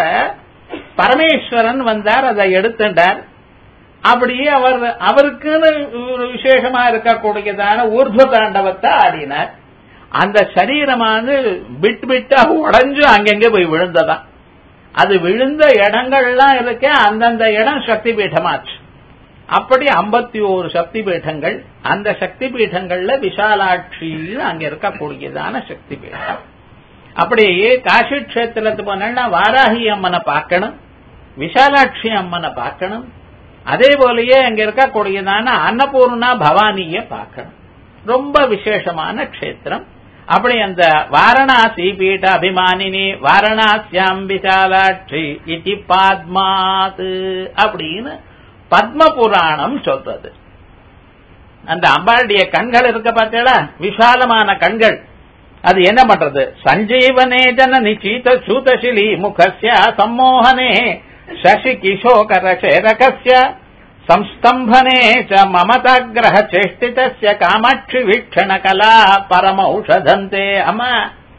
பரமேஸ்வரன் வந்தார் அதை எடுத்துட்டார் அப்படியே அவர் அவருக்குன்னு ஒரு விசேஷமா இருக்கக்கூடியதான ஊர்துவ தாண்டவத்தை ஆடினார் அந்த சரீரமானது பிட் பிட்டா உடைஞ்சு அங்கங்க போய் விழுந்ததாம் அது விழுந்த இடங்கள்லாம் இருக்க அந்தந்த இடம் சக்தி பீடமாச்சு அப்படி ஐம்பத்தி ஓரு சக்தி பீடங்கள் அந்த சக்தி பீடங்கள்ல விஷாலாட்சின்னு அங்க இருக்கக்கூடியதான சக்தி பீடம் அப்படியே காசி கஷேத்திரத்துக்கு போனா வாராகி அம்மனை பார்க்கணும் விஷாலாட்சி அம்மனை பார்க்கணும் அதே போலயே அங்க இருக்கக்கூடியதான அன்னபூர்ணா பவானிய பார்க்கணும் ரொம்ப விசேஷமான க்ஷேத்திரம் அப்படி அந்த வாரணாசி பீட அபிமானினி வாரணாசியாம் விசாலாட்சி இட்டி பாத்மாத் அப்படின்னு பத்ம புராணம் சொல்றது அந்த அம்பாளுடைய கண்கள் இருக்க பார்த்தீங்களா விசாலமான கண்கள் அது என்ன பண்றது சஞ்சீவனே ஜனனி சீத சூதசிலி முகஸ்ய சம்மோகனே சசி கிஷோகர சேரகஸ்ய ಸಂಸ್ತಂಭನೆ ಚ ಮಮತಾಗ್ರಹ ಚೇಷ್ಟಿತಸ್ಯ ಕಾಮಾಕ್ಷಿ ವೀಕ್ಷಣ கலா பரம ஔஷதந்தே அம்மா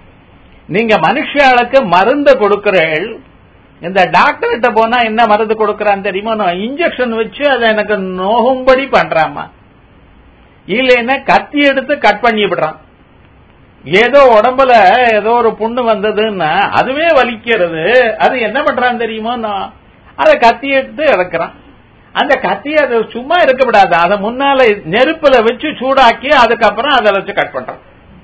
நீங்க மனுஷாளுக்கு மருந்து கொடுக்கிறேள் இந்த டாக்டர்கிட்ட போனா என்ன மருந்து கொடுக்கறான் தெரியுமா நான் இன்ஜெக்ஷன் வச்சு அதை எனக்கு நோகும்படி பண்றாமா இல்லைன்னா கத்தி எடுத்து கட் பண்ணி விடுறான் ஏதோ உடம்புல ஏதோ ஒரு புண்ணு வந்ததுன்னா அதுவே வலிக்கிறது அது என்ன பண்றான் தெரியுமோ நான் அதை கத்தி எடுத்து இறக்குறான் அந்த கத்தி அது சும்மா இருக்க விடாது அதை முன்னால நெருப்புல வச்சு சூடாக்கி அதுக்கப்புறம் அதை வச்சு கட் பண்றான்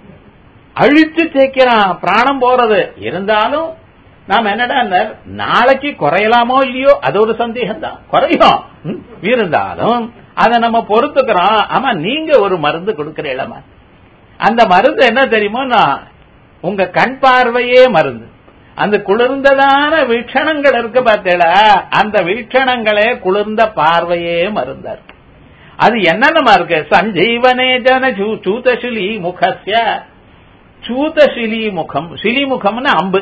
அழிச்சு தேய்க்கிறான் பிராணம் போறது இருந்தாலும் நாம் என்னடா நாளைக்கு குறையலாமோ இல்லையோ அது ஒரு சந்தேகம் தான் குறையும் ம், இருந்தாலும் அதை நம்ம பொறுத்துக்கிறோம் ஆமா நீங்க ஒரு மருந்து கொடுக்கறீங்களா அந்த மருந்து என்ன தெரியுமோ நான் உங்க கண் பார்வையே மருந்து அந்த குளிர்ந்ததான வீட்சணங்கள் இருக்கு பார்த்தீங்களா அந்த வீட்சணங்களே குளிர்ந்த பார்வையே மருந்தா இருக்கு அது என்னென்னமா இருக்கு சஞ்சீவனே ஜன சூ- சூதசிலி முகஸ்ய சூதசிலி முகம் சிலி முகம்னு அம்பு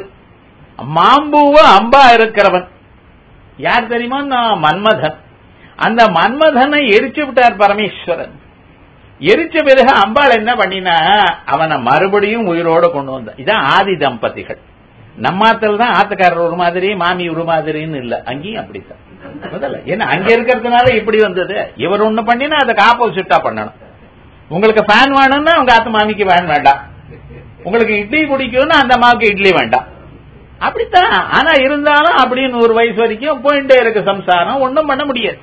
மாம்பூவ அம்பா இருக்கிறவன் யார் தெரியுமா நான் மன்மதன் அந்த மன்மதனை எரிச்சு விட்டார் பரமேஸ்வரன் எரிச்ச பிறகு அம்பாள் என்ன பண்ணினா அவனை மறுபடியும் உயிரோட கொண்டு வந்த இதான் ஆதி தம்பதிகள் நம்மாத்துல தான் ஆத்துக்காரர் ஒரு மாதிரி மாமி ஒரு மாதிரின்னு இல்ல அங்கேயும் அப்படித்தான் முதல்ல ஏன்னா அங்க இருக்கிறதுனால இப்படி வந்தது இவர் ஒண்ணு பண்ணினா அதுக்கு ஆப்போசிட்டா பண்ணணும் உங்களுக்கு ஃபேன் வேணும்னா உங்க ஆத்து மாமிக்கு ஃபேன் வேண்டாம் உங்களுக்கு இட்லி பிடிக்கும்னா அந்த அம்மாவுக்கு இட்லி வேண்டாம் அப்படித்தான் ஆனா இருந்தாலும் அப்படின்னு ஒரு வயசு வரைக்கும் போயிட்டே இருக்கு சம்சாரம் ஒண்ணும் பண்ண முடியாது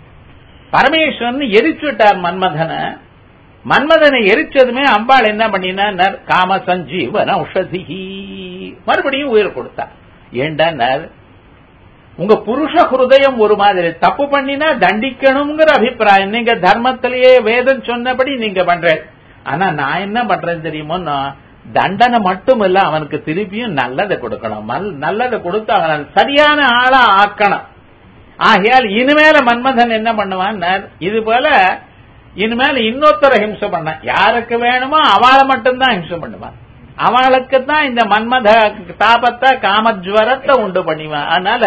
பரமேஸ்வரன் எரிச்சு விட்டார் மன்மதனை மன்மதனை எரிச்சதுமே அம்பாள் என்ன பண்ணினார் காம சஞ்சீவன ஔஷதி மறுபடியும் உயிர் கொடுத்தார் ஏண்டார் உங்க புருஷ ஹிருதயம் ஒரு மாதிரி தப்பு பண்ணினா தண்டிக்கணுங்கிற அபிப்பிராயம் நீங்க தர்மத்திலேயே வேதம் சொன்னபடி நீங்க பண்ற ஆனா நான் என்ன பண்றேன் தெரியுமோ நான் தண்டனை மட்டும் இல்ல அவனுக்கு திருப்பியும் நல்லதை கொடுக்கணும் மல்- நல்லதை கொடுத்து அவனை சரியான ஆளா ஆக்கணும் ஆகையால் இனிமேல மன்மதன் என்ன பண்ணுவான் இது போல இனிமேல் இன்னொருத்தரை ஹிம்சை பண்ண யாருக்கு வேணுமோ அவளை மட்டும்தான் ஹிம்சை பண்ணுவான் அவளுக்கு தான் இந்த மன்மத தாபத்தை காமஜ்வரத்தை உண்டு பண்ணிவான் அதனால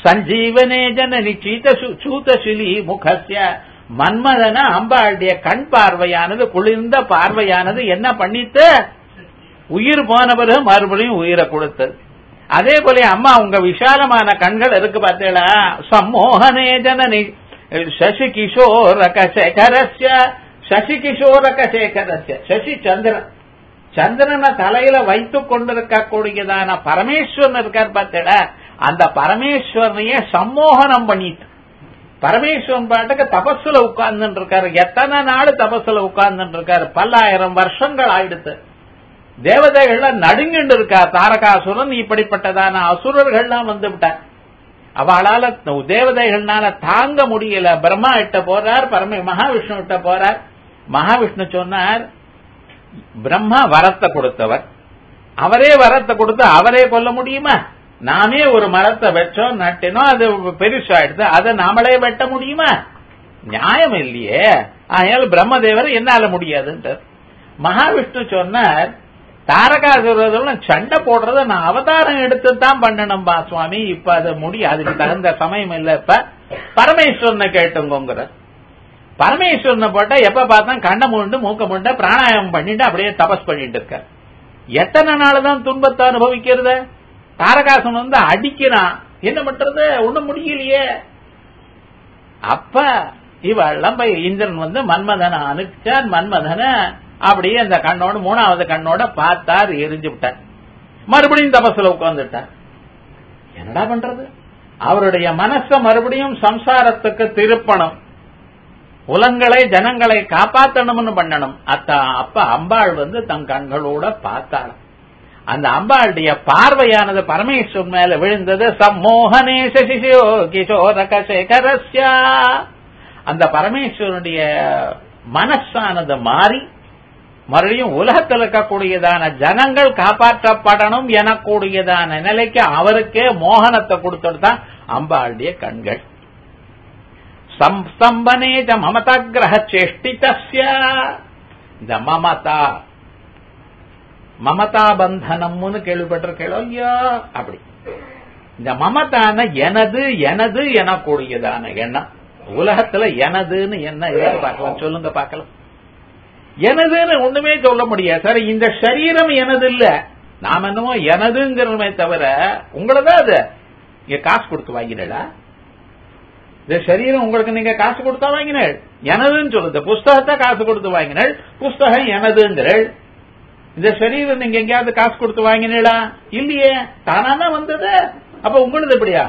சஞ்சீவனே ஜனனி சீத சூதசிலி முகசிய மன்மதன அம்பாளுடைய கண் பார்வையானது குளிர்ந்த பார்வையானது என்ன பண்ணித்து உயிர் போன பிறகு மறுபடியும் உயிரை கொடுத்தது அதே போல அம்மா உங்க விசாலமான கண்கள் இருக்கு பார்த்தீங்களா சம்மோகனே ஜனனி சசி கிஷோரக சேகரஸ்ய சசி கிஷோரக சேகரஸ்ய சசி சந்திரன் சந்திரனை தலையில வைத்துக் கொண்டிருக்கக்கூடியதான பரமேஸ்வரன் இருக்கார் பார்த்தீங்களா அந்த பரமேஸ்வரனையே சம்மோகனம் பண்ணிட்டு பரமேஸ்வரன் பாட்டுக்கு தபஸ்ல உட்கார்ந்துட்டு இருக்காரு எத்தனை நாள் தபஸ்ல உட்கார்ந்துட்டு இருக்காரு பல்லாயிரம் வருஷங்கள் ஆயிடுத்து தேவதைகள்ல நடுங்கிட்டு இருக்கா தாரகாசுரன் இப்படிப்பட்டதான அசுரர்கள்லாம் வந்து விட்டார் அவளால தேவதைகள்னால தாங்க முடியல பிரம்மா கிட்ட போறார் பரம மகாவிஷ்ணு கிட்ட போறார் மகாவிஷ்ணு சொன்னார் பிரம்மா வரத்தை கொடுத்தவர் அவரே வரத்தை கொடுத்து அவரே கொல்ல முடியுமா நாமே ஒரு மரத்தை வச்சோம் நட்டினோம் அது பெருசாயிடுது அதை நாமளே வெட்ட முடியுமா நியாயம் இல்லையே ஆகையால் பிரம்மதேவர் என்னால முடியாதுன்றார் மகாவிஷ்ணு சொன்னார் தாரகாசுரம் சண்டை போடுறத நான் அவதாரம் எடுத்து தான் பண்ணணும்பா சுவாமி இப்ப அது முடியும் அதுக்கு தகுந்த சமயம் இல்ல இப்ப பரமேஸ்வரனை கேட்டுங்கோங்கிற பரமேஸ்வரனை போட்டா எப்ப பார்த்தா கண்ணை மூண்டு மூக்க மூண்ட பிராணாயாமம் பண்ணிட்டு அப்படியே தபஸ் பண்ணிட்டு இருக்க எத்தனை நாள் தான் துன்பத்தை அனுபவிக்கிறது தாரகாசன் வந்து அடிக்கிறான் என்ன பண்றது ஒண்ணும் முடியலையே அப்ப இவெல்லாம் போய் இந்திரன் வந்து மன்மதனை அனுப்பிச்சான் மன்மதனை அப்படியே அந்த கண்ணோட மூணாவது கண்ணோட பார்த்தார் எரிஞ்சு விட்டார் மறுபடியும் தபஸ்ல உட்கார்ந்துட்டார் என்னடா பண்றது அவருடைய மனச மறுபடியும் சம்சாரத்துக்கு திருப்பணும் உலங்களை ஜனங்களை காப்பாத்தணும்னு பண்ணணும் அத்த அப்ப அம்பாள் வந்து தன் கண்களோட பார்த்தாள் அந்த அம்பாளுடைய பார்வையானது பரமேஸ்வரன் மேல விழுந்தது சம்மோகனே சசிஷோ கிஷோரக சேகரஸ்யா அந்த பரமேஸ்வரனுடைய மனசானது மாறி மறுபடியும் உலகத்தில் இருக்கக்கூடியதான ஜனங்கள் காப்பாற்றப்படணும் எனக்கூடியதான நிலைக்கு அவருக்கே மோகனத்தை கொடுத்தது தான் அம்பாளுடைய கண்கள் சம்பனேஜ மமதா கிரக சேஷ்டிதஸ்ய இந்த மமதா மமதா பந்தனம்னு கேள்விப்பட்டிருக்கேளோ இல்லையா அப்படி இந்த மமதான எனது எனது எனக்கூடியதான எண்ணம் உலகத்துல எனதுன்னு என்ன இருக்கு பார்க்கலாம் சொல்லுங்க பார்க்கலாம் எனதுன்னு ஒண்ணுமே சொல்ல முடியாது சார் இந்த சரீரம் எனது இல்ல நாம என்னமோ எனதுங்கிறமே தவிர உங்களதான் அது இங்க காசு கொடுத்து வாங்கினடா இந்த சரீரம் உங்களுக்கு நீங்க காசு கொடுத்தா வாங்கினேள் எனதுன்னு சொல்லுது புஸ்தகத்தை காசு கொடுத்து வாங்கினேள் புஸ்தகம் எனதுங்கிறள் இந்த சரீரம் நீங்க எங்கேயாவது காசு கொடுத்து வாங்கினீளா இல்லையே தானா வந்தது அப்ப உங்களது எப்படியா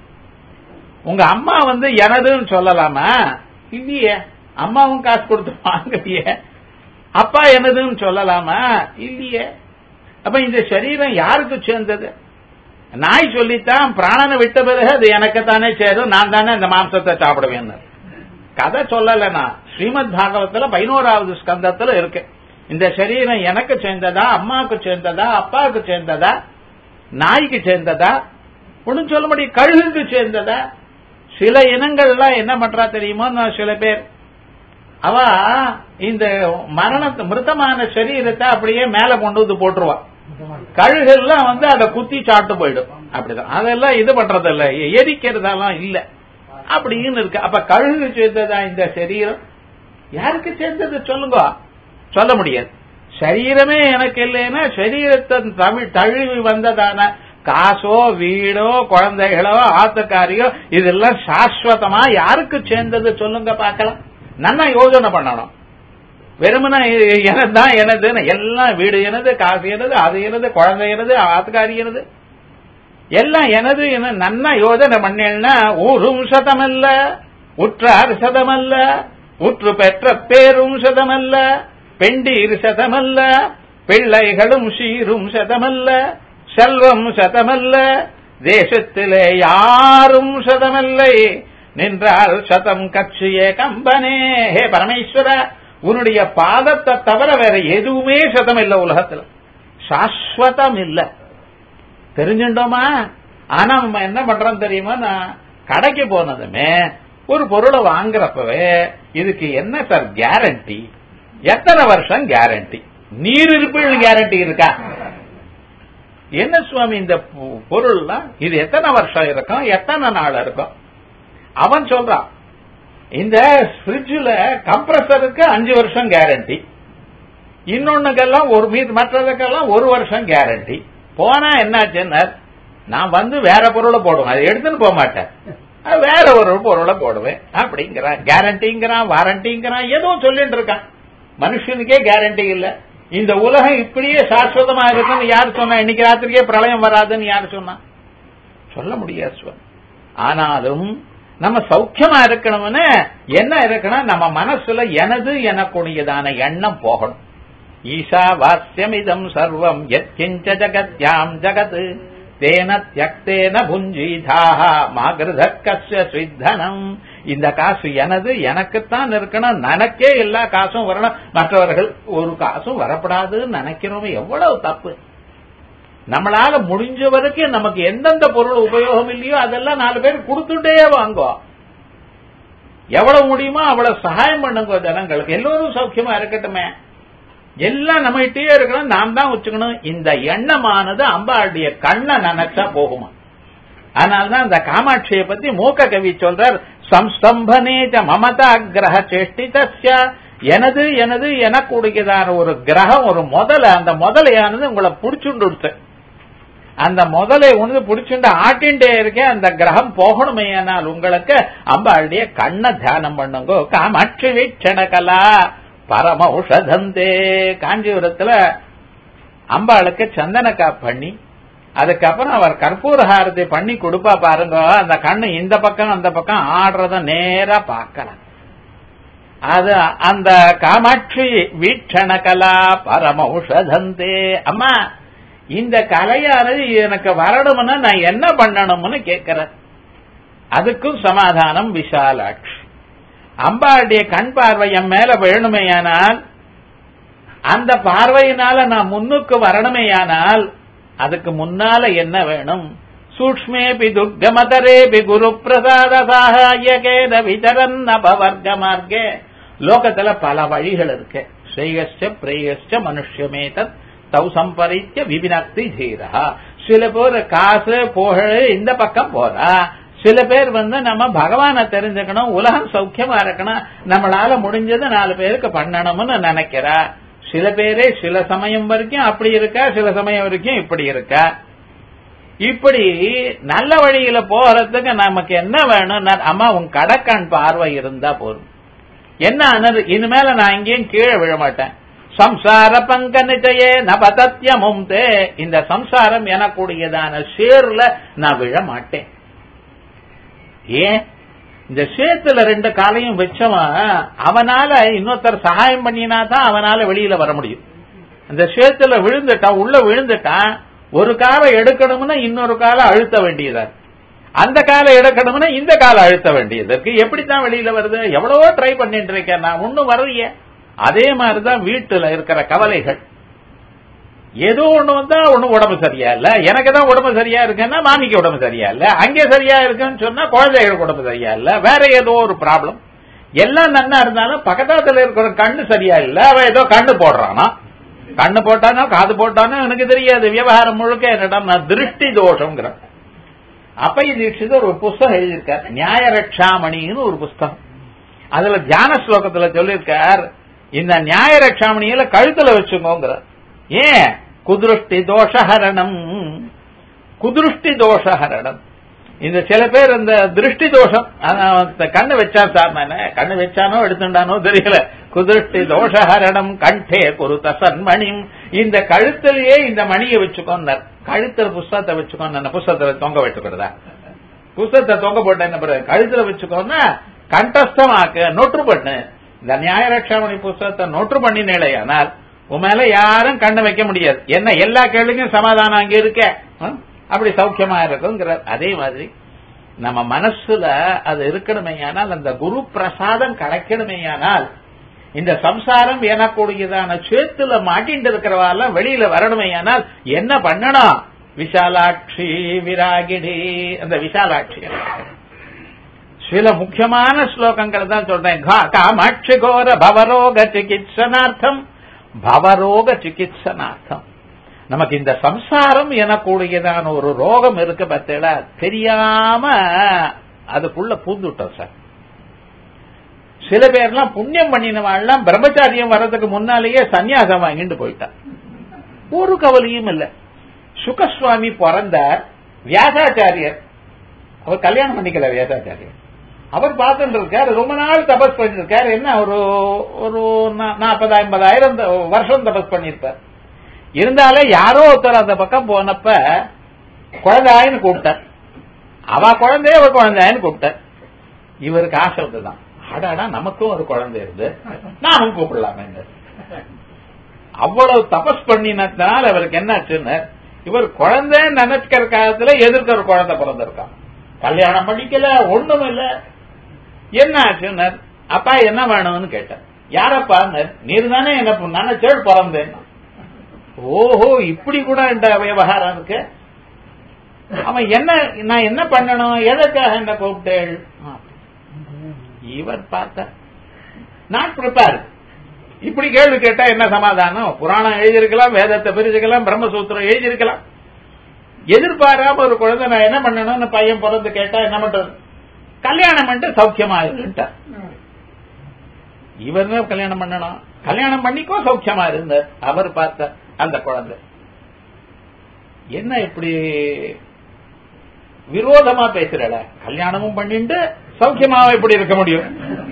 உங்க அம்மா வந்து எனதுன்னு சொல்லலாமா இல்லையே அம்மாவும் காசு கொடுத்து வாங்கலையே அப்பா எனதுன்னு சொல்லலாமா இல்லையே அப்ப இந்த சரீரம் யாருக்கு சேர்ந்தது நாய் சொல்லித்தான் பிராணனை விட்ட பிறகு அது எனக்கு தானே சேரும் நான் தானே இந்த மாம்சத்தை சாப்பிடுவேன் கதை சொல்லலனா ஸ்ரீமத் பாகவத்துல பதினோராவது ஸ்கந்தத்துல இருக்கு இந்த சரீரம் எனக்கு சேர்ந்ததா அம்மாவுக்கு சேர்ந்ததா அப்பாவுக்கு சேர்ந்ததா நாய்க்கு சேர்ந்ததா ஒன்னும் சொல்ல முடியும் கழுகுக்கு சேர்ந்ததா சில இனங்கள்லாம் என்ன பண்றா தெரியுமோ சில பேர் அவ இந்த மரண மிருதமான சரீரத்தை அப்படியே மேல கொண்டு வந்து போட்டுருவா கழுகெல்லாம் வந்து அதை குத்தி சாப்பிட்டு போயிடும் அப்படிதான் அதெல்லாம் இது பண்றது இல்ல எரிக்கிறதெல்லாம் இல்ல அப்படின்னு இருக்கு அப்ப கழுகு சேர்ந்ததா இந்த சரீரம் யாருக்கு சேர்ந்தது சொல்லுங்க சொல்ல முடியாது சரீரமே எனக்கு இல்லைன்னா சரீரத்தை தமிழ் தழுவி வந்ததான காசோ வீடோ குழந்தைகளோ ஆத்துக்காரியோ இதெல்லாம் சாஸ்வதமா யாருக்கு சேர்ந்தது சொல்லுங்க பார்க்கலாம் நல்லா யோசனை பண்ணணும் வெறுமனா எனதுதான் எனதுன்னு எல்லாம் வீடு எனது காசு எனது அது எனது குழந்தை எனது ஆத்துக்காரி எனது எல்லாம் எனது என நன்னா யோஜனை பண்ணேன்னா ஊரும் சதமல்ல உற்றார் சதமல்ல உற்று பெற்ற பேரும் சதமல்ல பெண்டீர் சதமல்ல பிள்ளைகளும் சீரும் சதமல்ல செல்வம் சதமல்ல தேசத்திலே யாரும் சதமல்லை நின்றால் சதம் கட்சியே கம்பனே ஹே பரமேஸ்வர உன்னுடைய பாதத்தை தவிர வேற எதுவுமே சதம் இல்ல உலகத்துல சாஸ்வதம் இல்ல தெரிஞ்சுட்டோமா ஆனா நம்ம என்ன பண்றோம் தெரியுமா நான் கடைக்கு போனதுமே ஒரு பொருளை வாங்குறப்பவே இதுக்கு என்ன சார் கேரண்டி எத்தனை வருஷம் கேரண்டி நீர் இருப்பில் கேரண்டி இருக்கா என்ன சுவாமி இந்த பொ- பொருள்லாம் இது எத்தனை வருஷம் இருக்கும் எத்தனை நாள் இருக்கும் அவன் சொல்றான் இந்த ஃப்ரிட்ஜில் கம்ப்ரஸருக்கு அஞ்சு வருஷம் கேரண்டி இன்னொன்னுக்கெல்லாம் ஒரு மீது மற்றதுக்கெல்லாம் ஒரு வருஷம் கேரண்டி போனா என்னாச்சுன்னா நான் வந்து வேற பொருளை போடுவேன் அதை எடுத்துன்னு போக மாட்டேன் அது வேற ஒரு பொருளை போடுவேன் அப்படிங்கிறான் கேரண்டிங்கிறான் வாரண்டிங்கிறான் ஏதோ சொல்லிட்டு இருக்கான் மனுஷனுக்கே கேரண்டி இல்ல இந்த உலகம் இப்படியே சாஸ்வதமா இருக்குன்னு யார் சொன்னா இன்னைக்கு ராத்திரிக்கே பிரளயம் வராதுன்னு யார் சொன்னா சொல்ல முடியாது சுவாமி ஆனாலும் நம்ம சௌக்கியமா இருக்கணும்னு என்ன இருக்கணும் நம்ம மனசுல எனது எனக்குடையதான எண்ணம் போகணும் ஈஷா வாஸ்யமிதம் சர்வம் எத்கிஞ்ச ஜகத்யாம் ஜகத் தேன தியக்தேன புஞ்சீதாக மாகிருத கஸ்ய சித்தனம் இந்த காசு எனது எனக்குத்தான் இருக்கணும் எனக்கே எல்லா காசும் வரணும் மற்றவர்கள் ஒரு காசும் வரப்படாதுன்னு நினைக்கிறோம் எவ்வளவு தப்பு நம்மளால முடிஞ்ச வரைக்கும் நமக்கு எந்தெந்த பொருள் உபயோகம் இல்லையோ அதெல்லாம் நாலு பேர் கொடுத்துட்டே வாங்கோ எவ்வளவு முடியுமோ அவ்வளவு சகாயம் பண்ணுங்க ஜனங்களுக்கு எல்லோரும் சௌக்கியமா இருக்கட்டுமே எல்லாம் நம்மகிட்டயே இருக்கணும் நாம் தான் வச்சுக்கணும் இந்த எண்ணமானது அம்பாளுடைய கண்ணை நினைச்சா போகுமா அதனால்தான் இந்த காமாட்சியை பத்தி மூக்க கவி சொல்றார் சம்ஸ்தம்பனேஜ மமதா கிரக சேஷ்டிதஸ்ய எனது எனது எனக்குடையதான ஒரு கிரகம் ஒரு முதல அந்த முதலையானது உங்களை புடிச்சுண்டு அந்த முதலை ஒன்று பிடிச்சுண்டு ஆட்டின்டே இருக்கேன் அந்த கிரகம் போகணுமே ஆனால் உங்களுக்கு அம்பாளுடைய கண்ணை தியானம் பண்ணுங்க காமாட்சி வீட்சண கலா பரம உஷதந்தே காஞ்சிபுரத்துல அம்பாளுக்கு சந்தனக்கா பண்ணி அதுக்கப்புறம் அவர் கற்பூரஹாரத்தை பண்ணி கொடுப்பா பாருங்க அந்த கண்ணு இந்த பக்கம் அந்த பக்கம் ஆடுறத நேரா பார்க்கலாம் அது அந்த காமாட்சி வீட்சண கலா பரம உஷதந்தே அம்மா இந்த கலையானது எனக்கு வரணும்னா நான் என்ன பண்ணணும்னு கேட்கிறேன் அதுக்கும் சமாதானம் விஷாலாட்சி அம்பாளுடைய கண் பார்வை என் மேல வேணுமேயானால் அந்த பார்வையினால நான் முன்னுக்கு வரணுமேயானால் அதுக்கு முன்னால என்ன வேணும் சூக்மேபி துர்கமதரேபி குரு பிரசாத சாகாயகேன விதரன் அபவர்க்க மார்க்கே லோகத்துல பல வழிகள் இருக்கு ஸ்ரேயஸ்ச பிரேயஸ்ச மனுஷ்யமேதத் தௌ சம்பரித்திய விபினக்தி தீரா சில பேர் காசு புகழ் இந்த பக்கம் போறா சில பேர் வந்து நம்ம பகவானை தெரிஞ்சுக்கணும் உலகம் சௌக்கியமா இருக்கணும் நம்மளால முடிஞ்சது நாலு பேருக்கு பண்ணணும்னு நினைக்கிறா சில பேரே சில சமயம் வரைக்கும் அப்படி இருக்கா சில சமயம் வரைக்கும் இப்படி இருக்கா இப்படி நல்ல வழியில போறதுக்கு நமக்கு என்ன வேணும் அம்மா உன் கடக்கண் பார்வை இருந்தா போதும் என்ன அனது இனிமேல நான் எங்கேயும் கீழே விழ மாட்டேன் சம்சார பங்க நிச்சயே நபதத்தியமும் தே இந்த சம்சாரம் எனக்கூடியதான சேர்ல நான் விழ மாட்டேன் ஏன் இந்த சேத்துல ரெண்டு காலையும் வச்சவன் அவனால இன்னொருத்தர் சகாயம் பண்ணினா தான் அவனால வெளியில வர முடியும் அந்த சேத்துல விழுந்துட்டான் உள்ள விழுந்துட்டான் ஒரு காலை எடுக்கணும்னா இன்னொரு காலை அழுத்த வேண்டியதா அந்த காலை எடுக்கணும்னா இந்த காலை அழுத்த வேண்டியது இருக்கு எப்படித்தான் வெளியில வருது எவ்வளவோ ட்ரை பண்ணிட்டு இருக்கேன் நான் ஒன்னும் வரலையே அதே மாதிரிதான் வீட்டுல இருக்கிற கவலைகள் ஏதோ ஒண்ணு வந்தா ஒண்ணு உடம்பு சரியா இல்ல எனக்கு தான் உடம்பு சரியா இருக்குன்னா மாமிக்கு உடம்பு சரியா இல்ல அங்கே சரியா இருக்குன்னு சொன்னா குழந்தைகளுக்கு உடம்பு சரியா இல்ல வேற ஏதோ ஒரு ப்ராப்ளம் எல்லாம் நன்னா இருந்தாலும் பக்கத்தாத்துல இருக்கிற கண்ணு சரியா இல்ல அவன் ஏதோ கண்ணு போடுறானா கண்ணு போட்டானோ காது போட்டானோ எனக்கு தெரியாது விவகாரம் முழுக்க என்னடா நான் திருஷ்டி தோஷங்கிற அப்பைய தீட்சிதர் ஒரு புஸ்தகம் எழுதியிருக்கார் நியாய ரட்சாமணின்னு ஒரு புஸ்தகம் அதுல தியான ஸ்லோகத்துல சொல்லியிருக்கார் இந்த நியாய ரட்சாமணியில கழுத்துல வச்சுக்கோங்கிறார் ஏன் குதிருஷ்டி தோஷஹரணம் குதிருஷ்டி தோஷஹரணம் இந்த சில பேர் இந்த திருஷ்டி தோஷம் கண்ணு வச்சா சார் நானே கண்ணு வச்சானோ எடுத்துட்டானோ தெரியல குதிருஷ்டி தோஷஹரணம் கண்டே குருத்த சன்மணிம் இந்த கழுத்திலேயே இந்த மணியை வச்சுக்கோன்னார் கழுத்துல புஸ்தகத்தை வச்சுக்கோன்னு புஸ்தகத்துல தொங்க வச்சுக்கிறதா புஸ்தகத்தை தொங்க போட்ட என்ன பிறகு கழுத்துல வச்சுக்கோன்னா கண்டஸ்தமாக்க நொற்று பண்ணு இந்த நியாயரட்சாமணி புஸ்தகத்தை நொற்று பண்ணினேலே ஆனால் உன் மேல யாரும் கண்ணு வைக்க முடியாது என்ன எல்லா கேள்விக்கும் சமாதானம் அங்க இருக்க அப்படி சௌக்கியமா இருக்குங்கிறார் அதே மாதிரி நம்ம மனசுல அது இருக்கணுமேயானால் அந்த குரு பிரசாதம் கிடைக்கணுமேயானால் இந்த சம்சாரம் எனக்கூடியதான சேத்துல மாட்டிட்டு இருக்கிறவாலாம் வெளியில வரணுமேயானால் என்ன பண்ணணும் விஷாலாட்சி விராகிடி அந்த விஷாலாட்சி சில முக்கியமான ஸ்லோகங்கள் தான் சொல்றேன் காமாட்சி கோர பவரோக சிகிச்சனார்த்தம் பவரோக சிகிச்சனார்த்தம் நமக்கு இந்த சம்சாரம் எனக்கூடியதான ஒரு ரோகம் இருக்கு பார்த்தீங்களா தெரியாம அதுக்குள்ள பூந்துட்டோம் சார் சில பேர்லாம் புண்ணியம் பண்ணினவாள்லாம் பிரம்மச்சாரியம் வர்றதுக்கு முன்னாலேயே சன்னியாசம் வாங்கிட்டு போயிட்டான் ஒரு கவலையும் இல்ல சுகசுவாமி பிறந்தார் வியாசாச்சாரியர் அவர் கல்யாணம் பண்ணிக்கல வியாசாச்சாரியர் அவர் பார்த்துட்டு இருக்காரு ரொம்ப நாள் தபஸ் பண்ணிட்டு இருக்காரு என்ன ஒரு ஒரு நாற்பது ஐம்பதாயிரம் வருஷம் தபஸ் பண்ணிருப்பார் இருந்தாலே யாரோ ஒருத்தர் அந்த பக்கம் போனப்ப குழந்தாயின்னு கூப்பிட்டார் அவ குழந்தைய ஒரு குழந்தாயின்னு கூப்பிட்டார் இவருக்கு ஆசை தான் அடாடா நமக்கும் ஒரு குழந்தை இருந்து நானும் கூப்பிடலாமே அவ்வளவு தபஸ் பண்ணினதுனால அவருக்கு என்ன ஆச்சுன்னு இவர் குழந்தை நினைக்கிற காலத்துல எதிர்க்க ஒரு குழந்தை பிறந்திருக்கான் கல்யாணம் பண்ணிக்கல ஒண்ணும் இல்ல என்ன ஆச்சுன்னு அப்பா என்ன வேணும்னு கேட்டேன் யாரப்பா நீர் தானே என்ன நினைச்சேள் பிறந்தேன் ஓஹோ இப்படி கூட இந்த விவகாரம் இருக்கு அவன் என்ன நான் என்ன பண்ணணும் எதற்காக என்ன கூப்பிட்டேள் இவர் பார்த்த நாட் ப்ரிப்பேர் இப்படி கேள்வி கேட்டா என்ன சமாதானம் புராணம் எழுதியிருக்கலாம் வேதத்தை பிரிச்சுக்கலாம் பிரம்மசூத்திரம் எழுதியிருக்கலாம் எதிர்பாராம ஒரு குழந்தை நான் என்ன பண்ணணும்னு பையன் பிறந்து கேட்டா என்ன பண்றது கல்யாணம் பண்ணிட்டு சௌக்கியமா இருந்துட்டார் இவர் கல்யாணம் பண்ணணும் கல்யாணம் பண்ணிக்கோ சௌக்கியமா இருந்த அவர் பார்த்த அந்த குழந்தை என்ன இப்படி விரோதமா பேசுறல கல்யாணமும் பண்ணிட்டு சௌக்கியமாவ எப்படி இருக்க முடியும்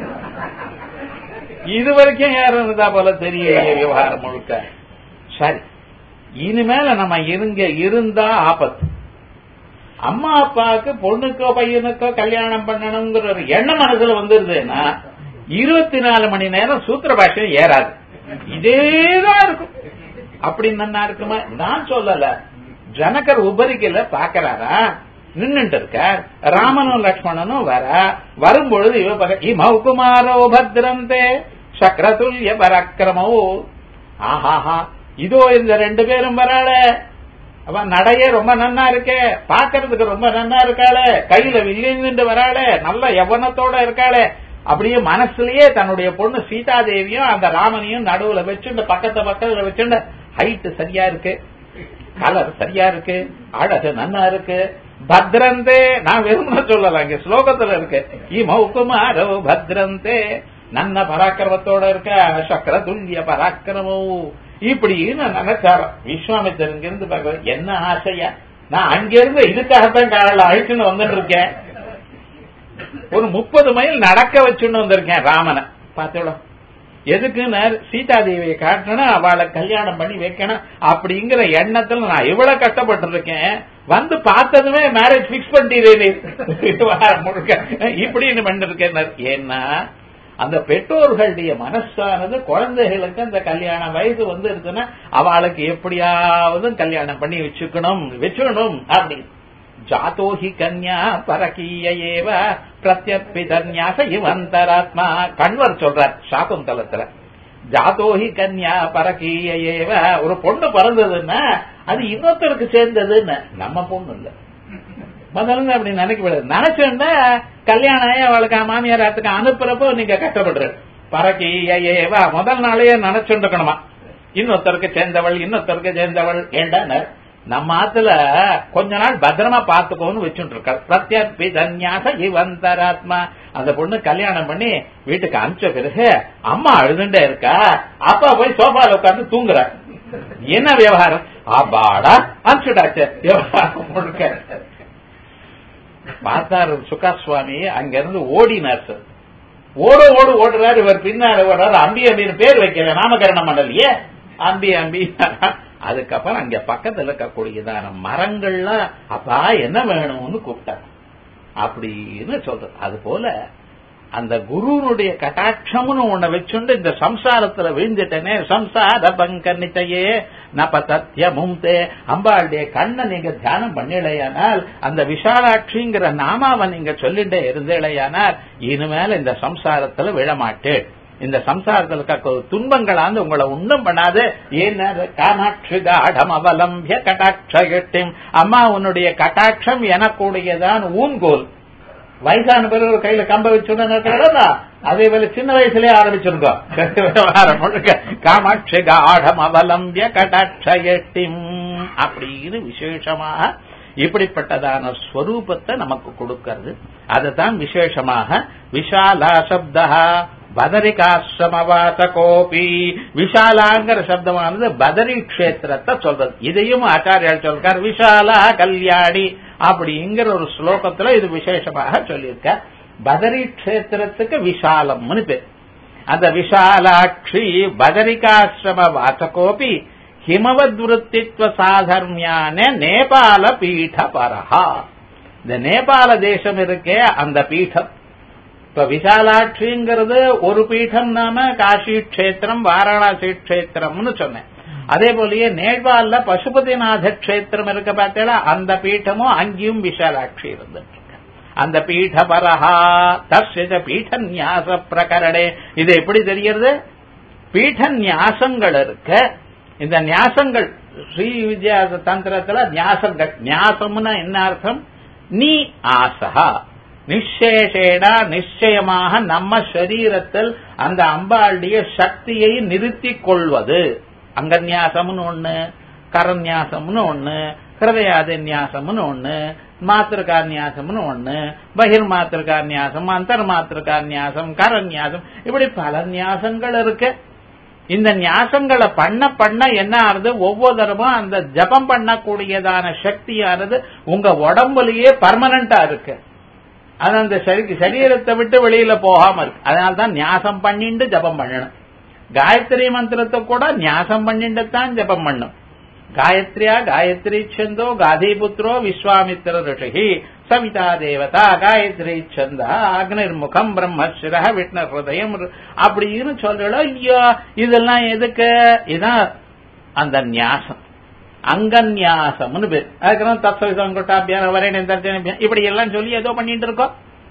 இது வரைக்கும் யாரும் இருந்தா போல தெரிய விவகாரம் முழுக்க சரி இனிமேல நம்ம இருங்க இருந்தா ஆபத்து அம்மா அப்பாவுக்கு பொண்ணுக்கோ பையனுக்கோ கல்யாணம் பண்ணணுங்கிற ஒரு எண்ணம் மனசுல வந்துருதுன்னா இருபத்தி நாலு மணி நேரம் சூத்திர பாஷையும் ஏறாது இதேதான் இருக்கும் அப்படி நன்னா இருக்குமா நான் சொல்லல ஜனகர் உபரிக்கல பாக்கிறாரா நின்னுட்டு இருக்கார் ராமனும் லக்ஷ்மணனும் வர வரும்பொழுது இவ இமௌகுமாரோ பத்ரந்தே சக்கரதுல்ய பராக்கிரமோ ஆஹாஹா இதோ இந்த ரெண்டு பேரும் வராள அவன் நடைய ரொம்ப நன்னா இருக்கே பாக்கிறதுக்கு ரொம்ப நன்னா இருக்காளே கையில வில்லிட்டு வராளே நல்ல யவனத்தோட இருக்காளே அப்படியே மனசுலயே தன்னுடைய பொண்ணு சீதாதேவியும் அந்த ராமனையும் நடுவுல வச்சுண்டு பக்கத்து பக்கத்துல வச்சுண்டு ஹைட் சரியா இருக்கு கலர் சரியா இருக்கு அழகு நன்னா இருக்கு பத்ரந்தே நான் வெறும்னு சொல்லல இங்க ஸ்லோகத்துல இருக்கு இமௌகுமாரோ பத்ரந்தே நன்ன பராக்கிரமத்தோட இருக்க சக்கர துல்லிய பராக்கிரமோ இப்படின்னு நினைச்சாரம் விஸ்வாமித்தர் இங்க இருந்து பார்க்க என்ன ஆசையா நான் அங்கிருந்து இதுக்காகத்தான் காலையில் அழிச்சுன்னு வந்துட்டு இருக்கேன் ஒரு முப்பது மைல் நடக்க வச்சுன்னு வந்திருக்கேன் ராமனை பார்த்தோட எதுக்குன்னு சீதாதேவியை காட்டணும் அவளை கல்யாணம் பண்ணி வைக்கணும் அப்படிங்கிற எண்ணத்துல நான் இவ்வளவு கஷ்டப்பட்டு இருக்கேன் வந்து பார்த்ததுமே மேரேஜ் பிக்ஸ் பண்ணிட்டீரே முழுக்க இப்படின்னு பண்ணிருக்கேன் ஏன்னா அந்த பெற்றோர்களுடைய மனசானது குழந்தைகளுக்கு அந்த கல்யாண வயது வந்து இருக்குன்னா அவளுக்கு எப்படியாவது கல்யாணம் பண்ணி வச்சுக்கணும் வச்சுக்கணும் அப்படின்னு ஜாத்தோஹி கன்யா பரகீய ஏவ பிரத்யப்பிதன்யாச இவந்தராத்மா கண்வர் சொல்றார் சாகுந்தலத்துல ஜாத்தோஹி கன்யா பரகீய ஏவ ஒரு பொண்ணு பிறந்ததுன்னா அது இன்னொருத்தருக்கு சேர்ந்ததுன்னு நம்ம பொண்ணு இல்ல முதல்ல அப்படி நினைக்க விடாது நினைச்சோன்னா கல்யாணம் ஆகி அவளுக்கு மாமியாரத்துக்கு அனுப்புறப்போ நீங்க கஷ்டப்படுற பரகீய ஏவ முதல் நாளையே நினைச்சுருக்கணுமா இன்னொருத்தருக்கு சேர்ந்தவள் இன்னொருத்தருக்கு சேர்ந்தவள் ஏண்டா நம்ம ஆத்துல கொஞ்ச நாள் பத்திரமா பாத்துக்கோன்னு வச்சுட்டு இருக்காள் பிரத்யர்பிதன்யாச இவந்தராத்மா அந்த பொண்ணு கல்யாணம் பண்ணி வீட்டுக்கு அனுப்பிச்ச பிறகு அம்மா அழுதுண்டே இருக்கா அப்பா போய் சோஃபால உட்காந்து தூங்குற என்ன விவகாரம் அப்பாடா அனுப்பிச்சுட்டாச்சு விவகாரம் முழுக்க பார்த்தாரு சுகாசுவாமி அங்க இருந்து ஓடினார் சார் ஓட ஓடு ஓடுறாரு இவர் பின்னால ஓடுறாரு அம்பி அம்பின்னு பேர் வைக்கல நாமகரணம் பண்ணலையே அம்பி அம்பி அதுக்கப்புறம் அங்க பக்கத்துல இருக்கக்கூடியதான மரங்கள்லாம் அப்பா என்ன வேணும்னு கூப்பிட்டாங்க அப்படின்னு சொல்றது அது போல அந்த குருனுடைய கட்டாட்சம்னு உன்னை வச்சுண்டு இந்த சம்சாரத்துல விழுந்துட்டனே சம்சார பங்கன்னித்தையே நப சத்தியமும் தே அம்பாளுடைய கண்ணை நீங்க தியானம் பண்ணிடையானால் அந்த விஷாலாட்சிங்கிற நாமாவை நீங்க சொல்லிட்டே இருந்தேடையானால் இனிமேல இந்த சம்சாரத்துல விழமாட்டேன் இந்த சம்சாரத்தில் இருக்க துன்பங்களாந்து உங்களை ஒன்றும் பண்ணாது ஏன்னா காமாட்சி காடம் அவலம்பிய கட்டாட்சம் அம்மா உன்னுடைய கட்டாட்சம் எனக்கூடியதான் ஊன்கோல் வயசான பிறகு ஒரு கையில கம்ப வச்சுடா அதே போல சின்ன வயசுலயே ஆரம்பிச்சிருக்கோம் விவகாரம் முழுக்க காமாட்சி காடம் அவலம்பிய கடாட்சயட்டிம் அப்படின்னு விசேஷமாக இப்படிப்பட்டதான ஸ்வரூபத்தை நமக்கு கொடுக்கிறது அதுதான் விசேஷமாக விஷாலா சப்தா பதரிகாசிரமவாசகோபி விஷாலாங்கிற சப்தமானது பதரி கஷேத்திரத்தை சொல்றது இதையும் ஆச்சாரியால் சொல்றார் விஷாலா கல்யாணி அப்படிங்கிற ஒரு ஸ்லோகத்துல இது விசேஷமாக சொல்லியிருக்க பதரி கஷேத்திரத்துக்கு விஷாலம்னு பேர் அந்த விஷாலாட்சி பதரிகாசிரம வாசகோபி ஹிமவத் விருத்தித்வ சாதர்மியான நேபாள பீட பரஹா இந்த நேபாள தேசம் இருக்கே அந்த பீடம் இப்ப விசாலாட்சிங்கிறது ஒரு பீடம் நாம காஷி கஷேத்திரம் வாரணாசி கஷேத்திரம்னு சொன்னேன் அதே போலயே நேபாள்ல பசுபதிநாத கஷேத்திரம் இருக்க பார்த்தீங்களா அந்த பீட்டமும் அங்கேயும் விஷாலாட்சி இருந்துட்டு இருக்கு அந்த பீட பரஹா தர்ஷித பீட நியாச பிரகரணே இது எப்படி தெரியறது பீட நியாசங்கள் இருக்க இந்த நியாசங்கள் ஸ்ரீ வித்யா தந்திரத்துல நியாசங்கள் நியாசம்னா என்ன அர்த்தம் நீ ஆசகா நிச்சேஷேடா நிச்சயமாக நம்ம சரீரத்தில் அந்த அம்பாளுடைய சக்தியை நிறுத்திக் கொள்வது அங்கநியாசம்னு ஒண்ணு கரநியாசம்னு ஒண்ணு ஹிருதயாதிநியாசம்னு ஒண்ணு மாத்திருக்காநியாசம்னு ஒண்ணு பகிர் மாத்திருக்காநியாசம் அந்தர் மாத்திருக்காநியாசம் கரநியாசம் இப்படி பல நியாசங்கள் இருக்கு இந்த நியாசங்களை பண்ண பண்ண என்ன ஆறுது ஒவ்வொரு தரமும் அந்த ஜபம் பண்ணக்கூடியதான சக்தியானது உங்க உடம்புலயே பர்மனண்டா இருக்கு அது அந்த சரீரத்தை விட்டு வெளியில போகாம இருக்கு அதனால்தான் நியாசம் பண்ணிட்டு ஜபம் பண்ணணும் காயத்ரி மந்திரத்தை கூட நியாசம் பண்ணிட்டு தான் ஜபம் பண்ணும் காயத்ரியா காயத்ரி சந்தோ காதிபுத்திரோ விஸ்வாமித்திர ரிஷி சவிதா தேவதா காயத்ரி சந்தா அக்னிர்முகம் பிரம்மசிர விஷ்ணு ஹிருதயம் அப்படின்னு சொல்றோம் ஐயோ இதெல்லாம் எதுக்கு இதான் அந்த நியாசம் அங்கன்யாசம்னு பேர் அதுக்கப்புறம் தத்சவிதம் கொட்டாபியான வரையணும் தர்ஜனம் இப்படி எல்லாம் சொல்லி ஏதோ பண்ணிட்டு இருக்கோம்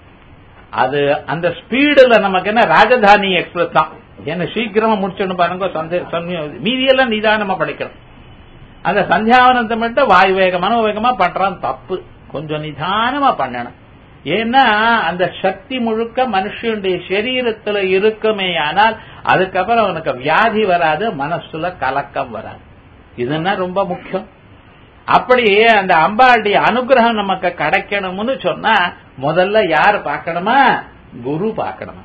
அது அந்த ஸ்பீடுல நமக்கு என்ன ராஜதானி எக்ஸ்பிரஸ் தான் என்ன சீக்கிரமா முடிச்சோன்னு பாருங்க மீதியெல்லாம் நிதானமா படிக்கணும் அந்த சந்தியாவனத்தை மட்டும் வாயு வேக மனோவேகமா பண்றான் தப்பு கொஞ்சம் நிதானமா பண்ணணும் ஏன்னா அந்த சக்தி முழுக்க மனுஷனுடைய சரீரத்துல இருக்குமே ஆனால் அதுக்கப்புறம் அவனுக்கு வியாதி வராது மனசுல கலக்கம் வராது இதுன்னா ரொம்ப முக்கியம் அப்படியே அந்த அம்பாளுடைய அனுகிரகம் நமக்கு கிடைக்கணும்னு சொன்னா முதல்ல யார் பார்க்கணுமா குரு பார்க்கணுமா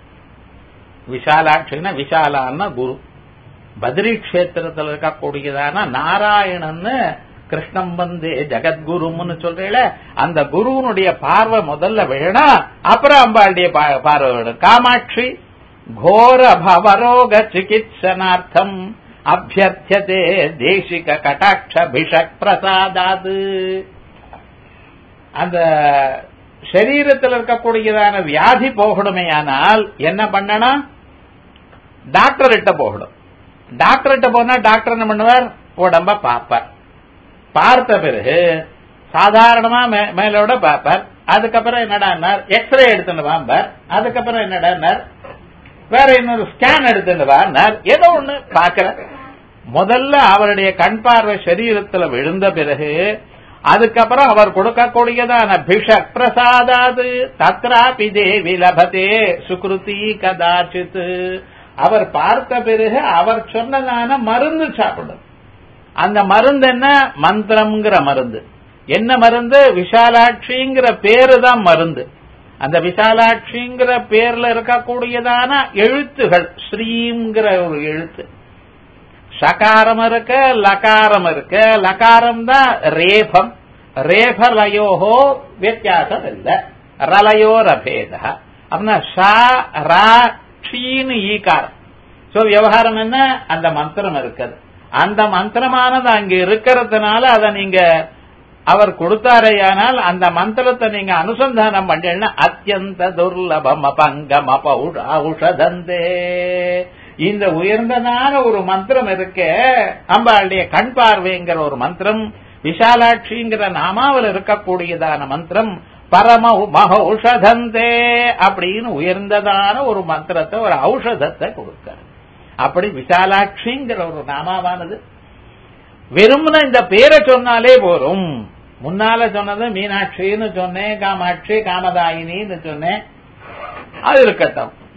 விஷாலாட்சின்னா விஷாலான்னா குரு பத்ரி கஷேத்திரத்தில் இருக்கக்கூடியதான நாராயணன்னு கிருஷ்ணம் வந்து ஜெகத்குருன்னு சொல்றீல அந்த குருவனுடைய பார்வை முதல்ல விழணும் அப்புறம் அம்பாளுடைய பார்வை விடும் காமாட்சி கோர பவரோக சிகிச்சனார்த்தம் அபியர்த்தியதே தேசிக கட்டாட்ச பிஷக் பிரசாதாது அந்த சரீரத்தில் இருக்கக்கூடியதான வியாதி போகணுமேயானால் என்ன பண்ணணும் டாக்டர் கிட்ட போகணும் டாக்டர் கிட்ட போனா டாக்டர் என்ன பண்ணுவார் உடம்ப பார்ப்பார் பார்த்த பிறகு சாதாரணமா மேலோட பார்ப்பார் அதுக்கப்புறம் என்னடா எக்ஸ்ரே எடுத்துட்டு வாம்பார் அதுக்கப்புறம் என்னடா வேற இன்னொரு ஸ்கேன் எடுத்துட்டு வார் ஏதோ ஒண்ணு பாக்குற முதல்ல அவருடைய கண் பார்வை சரீரத்துல விழுந்த பிறகு அதுக்கப்புறம் அவர் கொடுக்கக்கூடியதான பிஷ பிரசாதாது தத்ராபி தேவி லபதே சுக்ருதி கதாச்சித் அவர் பார்த்த பிறகு அவர் சொன்னதான மருந்து சாப்பிடும் அந்த மருந்து என்ன மந்திரம்ங்கிற மருந்து என்ன மருந்து விஷாலாட்சிங்கிற பேரு தான் மருந்து அந்த விசாலாட்சிங்கிற பேர்ல இருக்கக்கூடியதான எழுத்துகள் ஸ்ரீங்கிற ஒரு எழுத்து சகாரம் இருக்க லகாரம் இருக்க லகாரம் தான் ரேபம் ரேபலயோகோ வித்தியாசம் இல்ல ரலயோ ரபேத அப்படின்னா ஷா ரா ஷீன்னு ஈகாரம் சோ விவகாரம் என்ன அந்த மந்திரம் இருக்குது அந்த மந்திரமானது அங்க இருக்கிறதுனால அதை நீங்க அவர் கொடுத்தாரையானால் அந்த மந்திரத்தை நீங்க அனுசந்தானம் பண்ணீங்கன்னா அத்தியந்த துர்லபம் அபங்கம் ஔஷதந்தே இந்த உயர்ந்ததான ஒரு மந்திரம் இருக்க அம்பாளுடைய கண் பார்வைங்கிற ஒரு மந்திரம் விஷாலாட்சிங்கிற நாமாவில் இருக்கக்கூடியதான மந்திரம் பரம மக ஔஷதந்தே அப்படின்னு உயர்ந்ததான ஒரு மந்திரத்தை ஒரு ஔஷதத்தை கொடுக்கிறார் அப்படி விசாலாட்சிங்கிற ஒரு நாமாவானது வெறும்னா இந்த பேரை சொன்னாலே போரும் முன்னால சொன்னது மீனாட்சின்னு சொன்னேன் காமாட்சி காமதாயினின்னு சொன்னேன் அது இருக்கட்டும்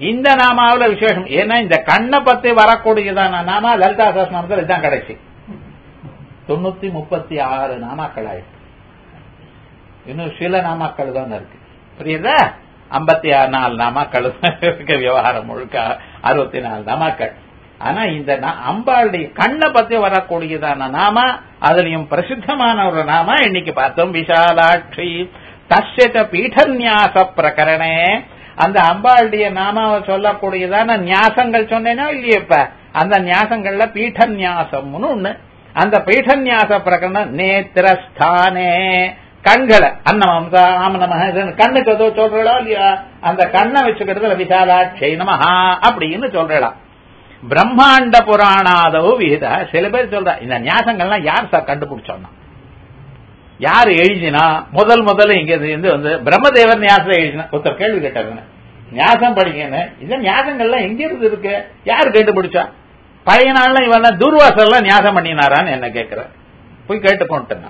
இந்த நாமாவுல விசேஷம் ஏன்னா இந்த கண்ணை பத்தி வரக்கூடியதான நாமா லலிதா சஹஸ்ரநாமத்தில் இதுதான் கடைசி தொண்ணூத்தி முப்பத்தி ஆறு நாமாக்கள் ஆயிடுச்சு இன்னும் சில நாமாக்கள் தான் இருக்கு புரியுதா ஐம்பத்தி ஆறு நாலு நாமாக்கள் இருக்கு விவகாரம் முழுக்க அறுபத்தி நாலு நாமாக்கள் ஆனா இந்த அம்பாளுடைய கண்ணை பத்தி வரக்கூடியதான நாம அதுலயும் பிரசித்தமான ஒரு நாம இன்னைக்கு பார்த்தோம் விஷாலாட்சி தஸ்யத பீடநியாச பிரகரணே அந்த அம்பாளுடைய நாமாவை சொல்லக்கூடியதான நியாசங்கள் சொன்னேனோ இல்லையே இப்ப அந்த நியாசங்கள்ல பீடநியாசம்னு ஒண்ணு அந்த பீடநியாச பிரகரணம் நேத்திரஸ்தானே கண்களை அன்னமம்ச ஆமனம கண்ணுக்கு ஏதோ சொல்றா இல்லையா அந்த கண்ணை வச்சுக்கிறதுல விசாலாட்சை நமஹா அப்படின்னு சொல்றலாம் பிரம்மாண்ட புராணாதவு விகித சில பேர் சொல்ற இந்த நியாசங்கள்லாம் யார் சார் கண்டுபிடிச்சோம்னா யார் எழுதினா முதல் முதல்ல இங்க இருந்து வந்து பிரம்மதேவர் நியாசம் எழுதினா ஒருத்தர் கேள்வி கேட்டாங்க நியாசம் படிக்கன்னு இந்த நியாசங்கள்லாம் எங்க இருந்து இருக்கு யார் கண்டுபிடிச்சா பழைய நாள்ல இவெல்லாம் துர்வாசெல்லாம் நியாசம் பண்ணினாரான்னு என்ன கேட்கிற போய் கேட்டு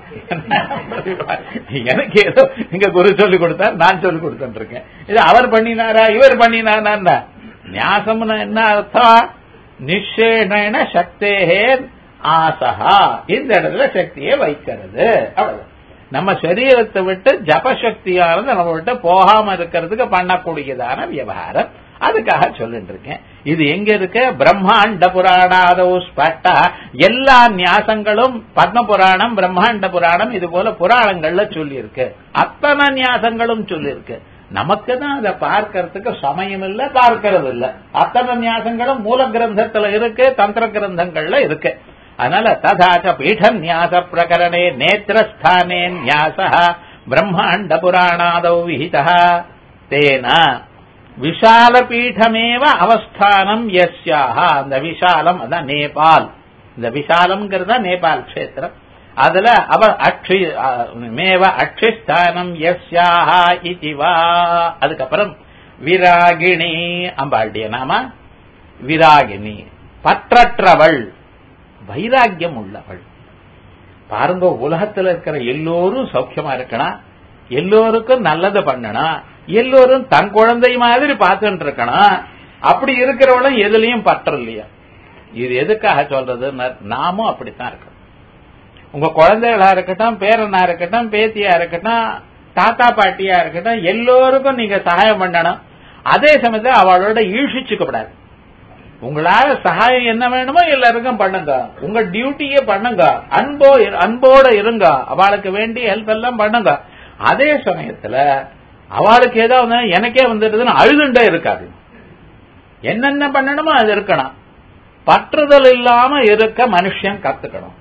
எனக்கு ஏதோ இங்க குரு சொல்லி கொடுத்தார் நான் சொல்லி கொடுத்துட்டு இருக்கேன் இது அவர் பண்ணினாரா இவர் பண்ணினாரா நியாசம்னு என்ன அர்த்தம் நிஷேண சக்தேகே ஆசகா இந்த இடத்துல சக்தியை வைக்கிறது அவ்வளவு நம்ம சரீரத்தை விட்டு ஜபசக்தியானது நம்ம விட்டு போகாம இருக்கிறதுக்கு பண்ணக்கூடியதான விவகாரம் அதுக்காக சொல்லிட்டு இருக்கேன் இது எங்க இருக்கு பிரம்மாண்ட புராணாதவு ஸ்பட்டா எல்லா நியாசங்களும் பத்ம புராணம் பிரம்மாண்ட புராணம் இது போல புராணங்கள்ல சொல்லி இருக்கு அத்தனை நியாசங்களும் சொல்லி இருக்கு நமக்கு தான் அதை பார்க்கறதுக்கு சமயம் இல்ல பார்க்கறது இல்ல அத்தனை நியாசங்களும் மூல கிரந்தத்துல இருக்கு தந்திர கிரந்தங்கள்ல இருக்கு அதனால ததாச்ச பீட நியாச பிரகரணே நேத்திரஸ்தானே நியாச பிரம்மாண்ட புராணாதௌ விஹிதா தேன விஷால பீடமேவ அவஸ்தானம் யஸ்யாக அந்த விஷாலம் அதான் நேபாள் இந்த விஷாலம்ங்கிறதா நேபாள் கஷேத்திரம் அதுல அவ அக்ஷி மேவ அக்ஷிஸ்தானம் யஸ்யாக இதிவா அதுக்கப்புறம் விராகிணி அம்பாளுடைய நாம விராகிணி பற்றற்றவள் வைராக்கியம் உள்ளவள் பாருங்க உலகத்துல இருக்கிற எல்லோரும் சௌக்கியமா இருக்கணும் எல்லோருக்கும் நல்லது பண்ணணும் எல்லோரும் தன் குழந்தை மாதிரி பார்த்துட்டு இருக்கணும் அப்படி இருக்கிறவளும் எதுலயும் பற்ற இல்லையா இது எதுக்காக சொல்றது நாமும் அப்படித்தான் இருக்கணும் உங்க குழந்தைகளா இருக்கட்டும் பேரனா இருக்கட்டும் பேத்தியா இருக்கட்டும் தாத்தா பாட்டியா இருக்கட்டும் எல்லோருக்கும் நீங்க சகாயம் பண்ணணும் அதே சமயத்தில் அவளோட ஈழ்ச்சிச்சுக்கப்படாது உங்களால சகாயம் என்ன வேணுமோ எல்லாருக்கும் பண்ணுங்க உங்க டியூட்டியே பண்ணுங்க அன்போ அன்போட இருங்க அவளுக்கு வேண்டிய ஹெல்ப் எல்லாம் பண்ணுங்க அதே சமயத்துல அவளுக்கு ஏதாவது எனக்கே வந்துடுதுன்னு அழுதுண்டே இருக்காது என்னென்ன பண்ணணுமோ அது இருக்கணும் பற்றுதல் இல்லாம இருக்க மனுஷன் கத்துக்கணும்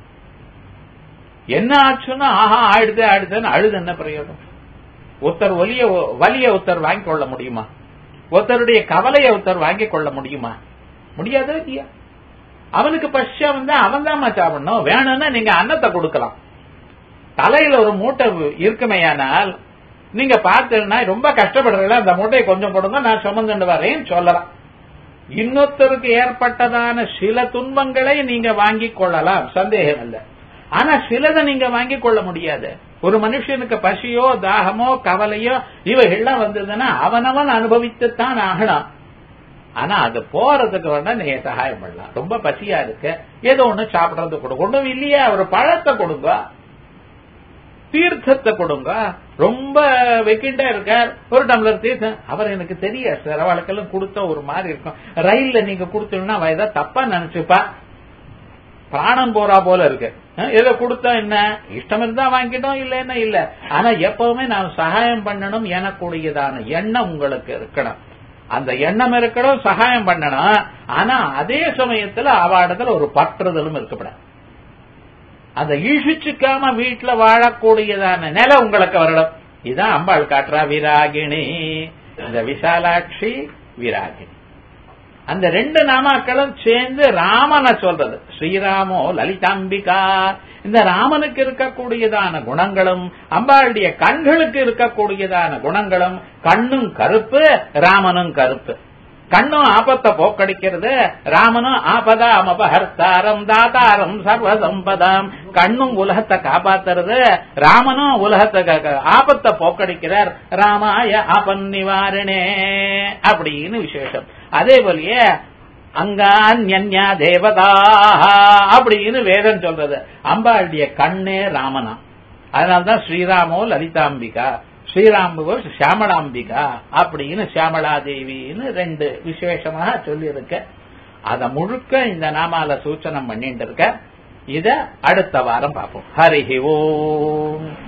என்ன ஆச்சுன்னா ஆஹா ஆயிடுது ஆயிடுதுன்னு அழுது என்ன பிரயோஜனம் ஒருத்தர் ஒலிய வலிய ஒருத்தர் வாங்கிக் கொள்ள முடியுமா ஒருத்தருடைய கவலையை ஒருத்தர் வாங்கிக் கொள்ள முடியுமா முடியாதோ இல்லையா அவனுக்கு பஷ்யா வந்து அவன் தான் சாப்பிடணும் வேணும்னா நீங்க அன்னத்தை கொடுக்கலாம் தலையில ஒரு மூட்டை இருக்குமையானால் நீங்க பார்த்தீங்கன்னா ரொம்ப கஷ்டப்படுறீங்களா அந்த மூட்டையை கொஞ்சம் கொடுங்க நான் சுமந்துட்டு வரேன்னு சொல்லலாம் இன்னொருத்தருக்கு ஏற்பட்டதான சில துன்பங்களை நீங்க வாங்கிக் கொள்ளலாம் சந்தேகம் இல்லை ஆனா சிலதை நீங்க வாங்கிக் கொள்ள முடியாது ஒரு மனுஷனுக்கு பசியோ தாகமோ கவலையோ இவைகள்லாம் வந்ததுன்னா அவனவன் அனுபவித்துத்தான் ஆகணும் ஆனா அது போறதுக்கு வேணா நீங்க சகாயம் பண்ணலாம் ரொம்ப பசியா இருக்கு ஏதோ ஒண்ணு சாப்பிடறது கொடுங்க ஒண்ணும் இல்லையா ஒரு பழத்தை கொடுங்க தீர்த்தத்தை கொடுங்க ரொம்ப வெக்கிண்டா இருக்கார் ஒரு டம்ளர் தீர்த்தம் அவர் எனக்கு தெரியாது சார் அவளுக்கெல்லாம் கொடுத்தா ஒரு மாதிரி இருக்கும் ரயில்ல நீங்க கொடுத்தீங்கன்னா அவ ஏதாவது தப்பா நினைச்சுப்பா பிராணம் போறா போல இருக்கு ஏதோ கொடுத்தா என்ன இஷ்டம் இருந்தா வாங்கிட்டோம் இல்லைன்னா இல்ல ஆனா எப்பவுமே நான் சகாயம் பண்ணணும் எனக்கூடியதான எண்ணம் உங்களுக்கு இருக்கணும் அந்த எண்ணம் இருக்கணும் சகாயம் பண்ணணும் ஆனா அதே சமயத்துல அவாடத்துல ஒரு பற்றுதலும் இருக்கப்படாது அந்த ஈழிச்சுக்காம வீட்டுல வாழக்கூடியதான நிலை உங்களுக்கு வரணும் இதுதான் அம்பாள் காட்டுறா விராகிணி இந்த விசாலாட்சி விராகிணி அந்த ரெண்டு நாமாக்களும் சேர்ந்து ராமனை சொல்றது ஸ்ரீராமோ லலிதாம்பிகா இந்த ராமனுக்கு இருக்கக்கூடியதான குணங்களும் அம்பாளுடைய கண்களுக்கு இருக்கக்கூடியதான குணங்களும் கண்ணும் கருப்பு ராமனும் கருப்பு கண்ணும் ஆபத்தை போக்கடிக்கிறது ராமனும் ஆபதாம் அபஹர்த்தாரம் தாத்தாரம் சர்வ சம்பதாம் கண்ணும் உலகத்தை காப்பாத்துறது ராமனும் உலகத்தை க- க- ஆபத்தை போக்கடிக்கிறார் ராமாய ஆபன் நிவாரணே அப்படின்னு விசேஷம் அதே போலயே அங்கான்யா தேவதா அப்படின்னு வேதம் சொல்றது அம்பாளுடைய கண்ணே ராமனா அதனால்தான் ஸ்ரீராமோ லலிதாம்பிகா ஸ்ரீராம்புவோ சியாமளாம்பிகா அப்படின்னு சியாமளா தேவின்னு ரெண்டு விசேஷமாக சொல்லியிருக்க அத முழுக்க இந்த நாமால சூச்சனம் பண்ணிட்டு இருக்க இத அடுத்த வாரம் பார்ப்போம் ஹரிஹி ஓம்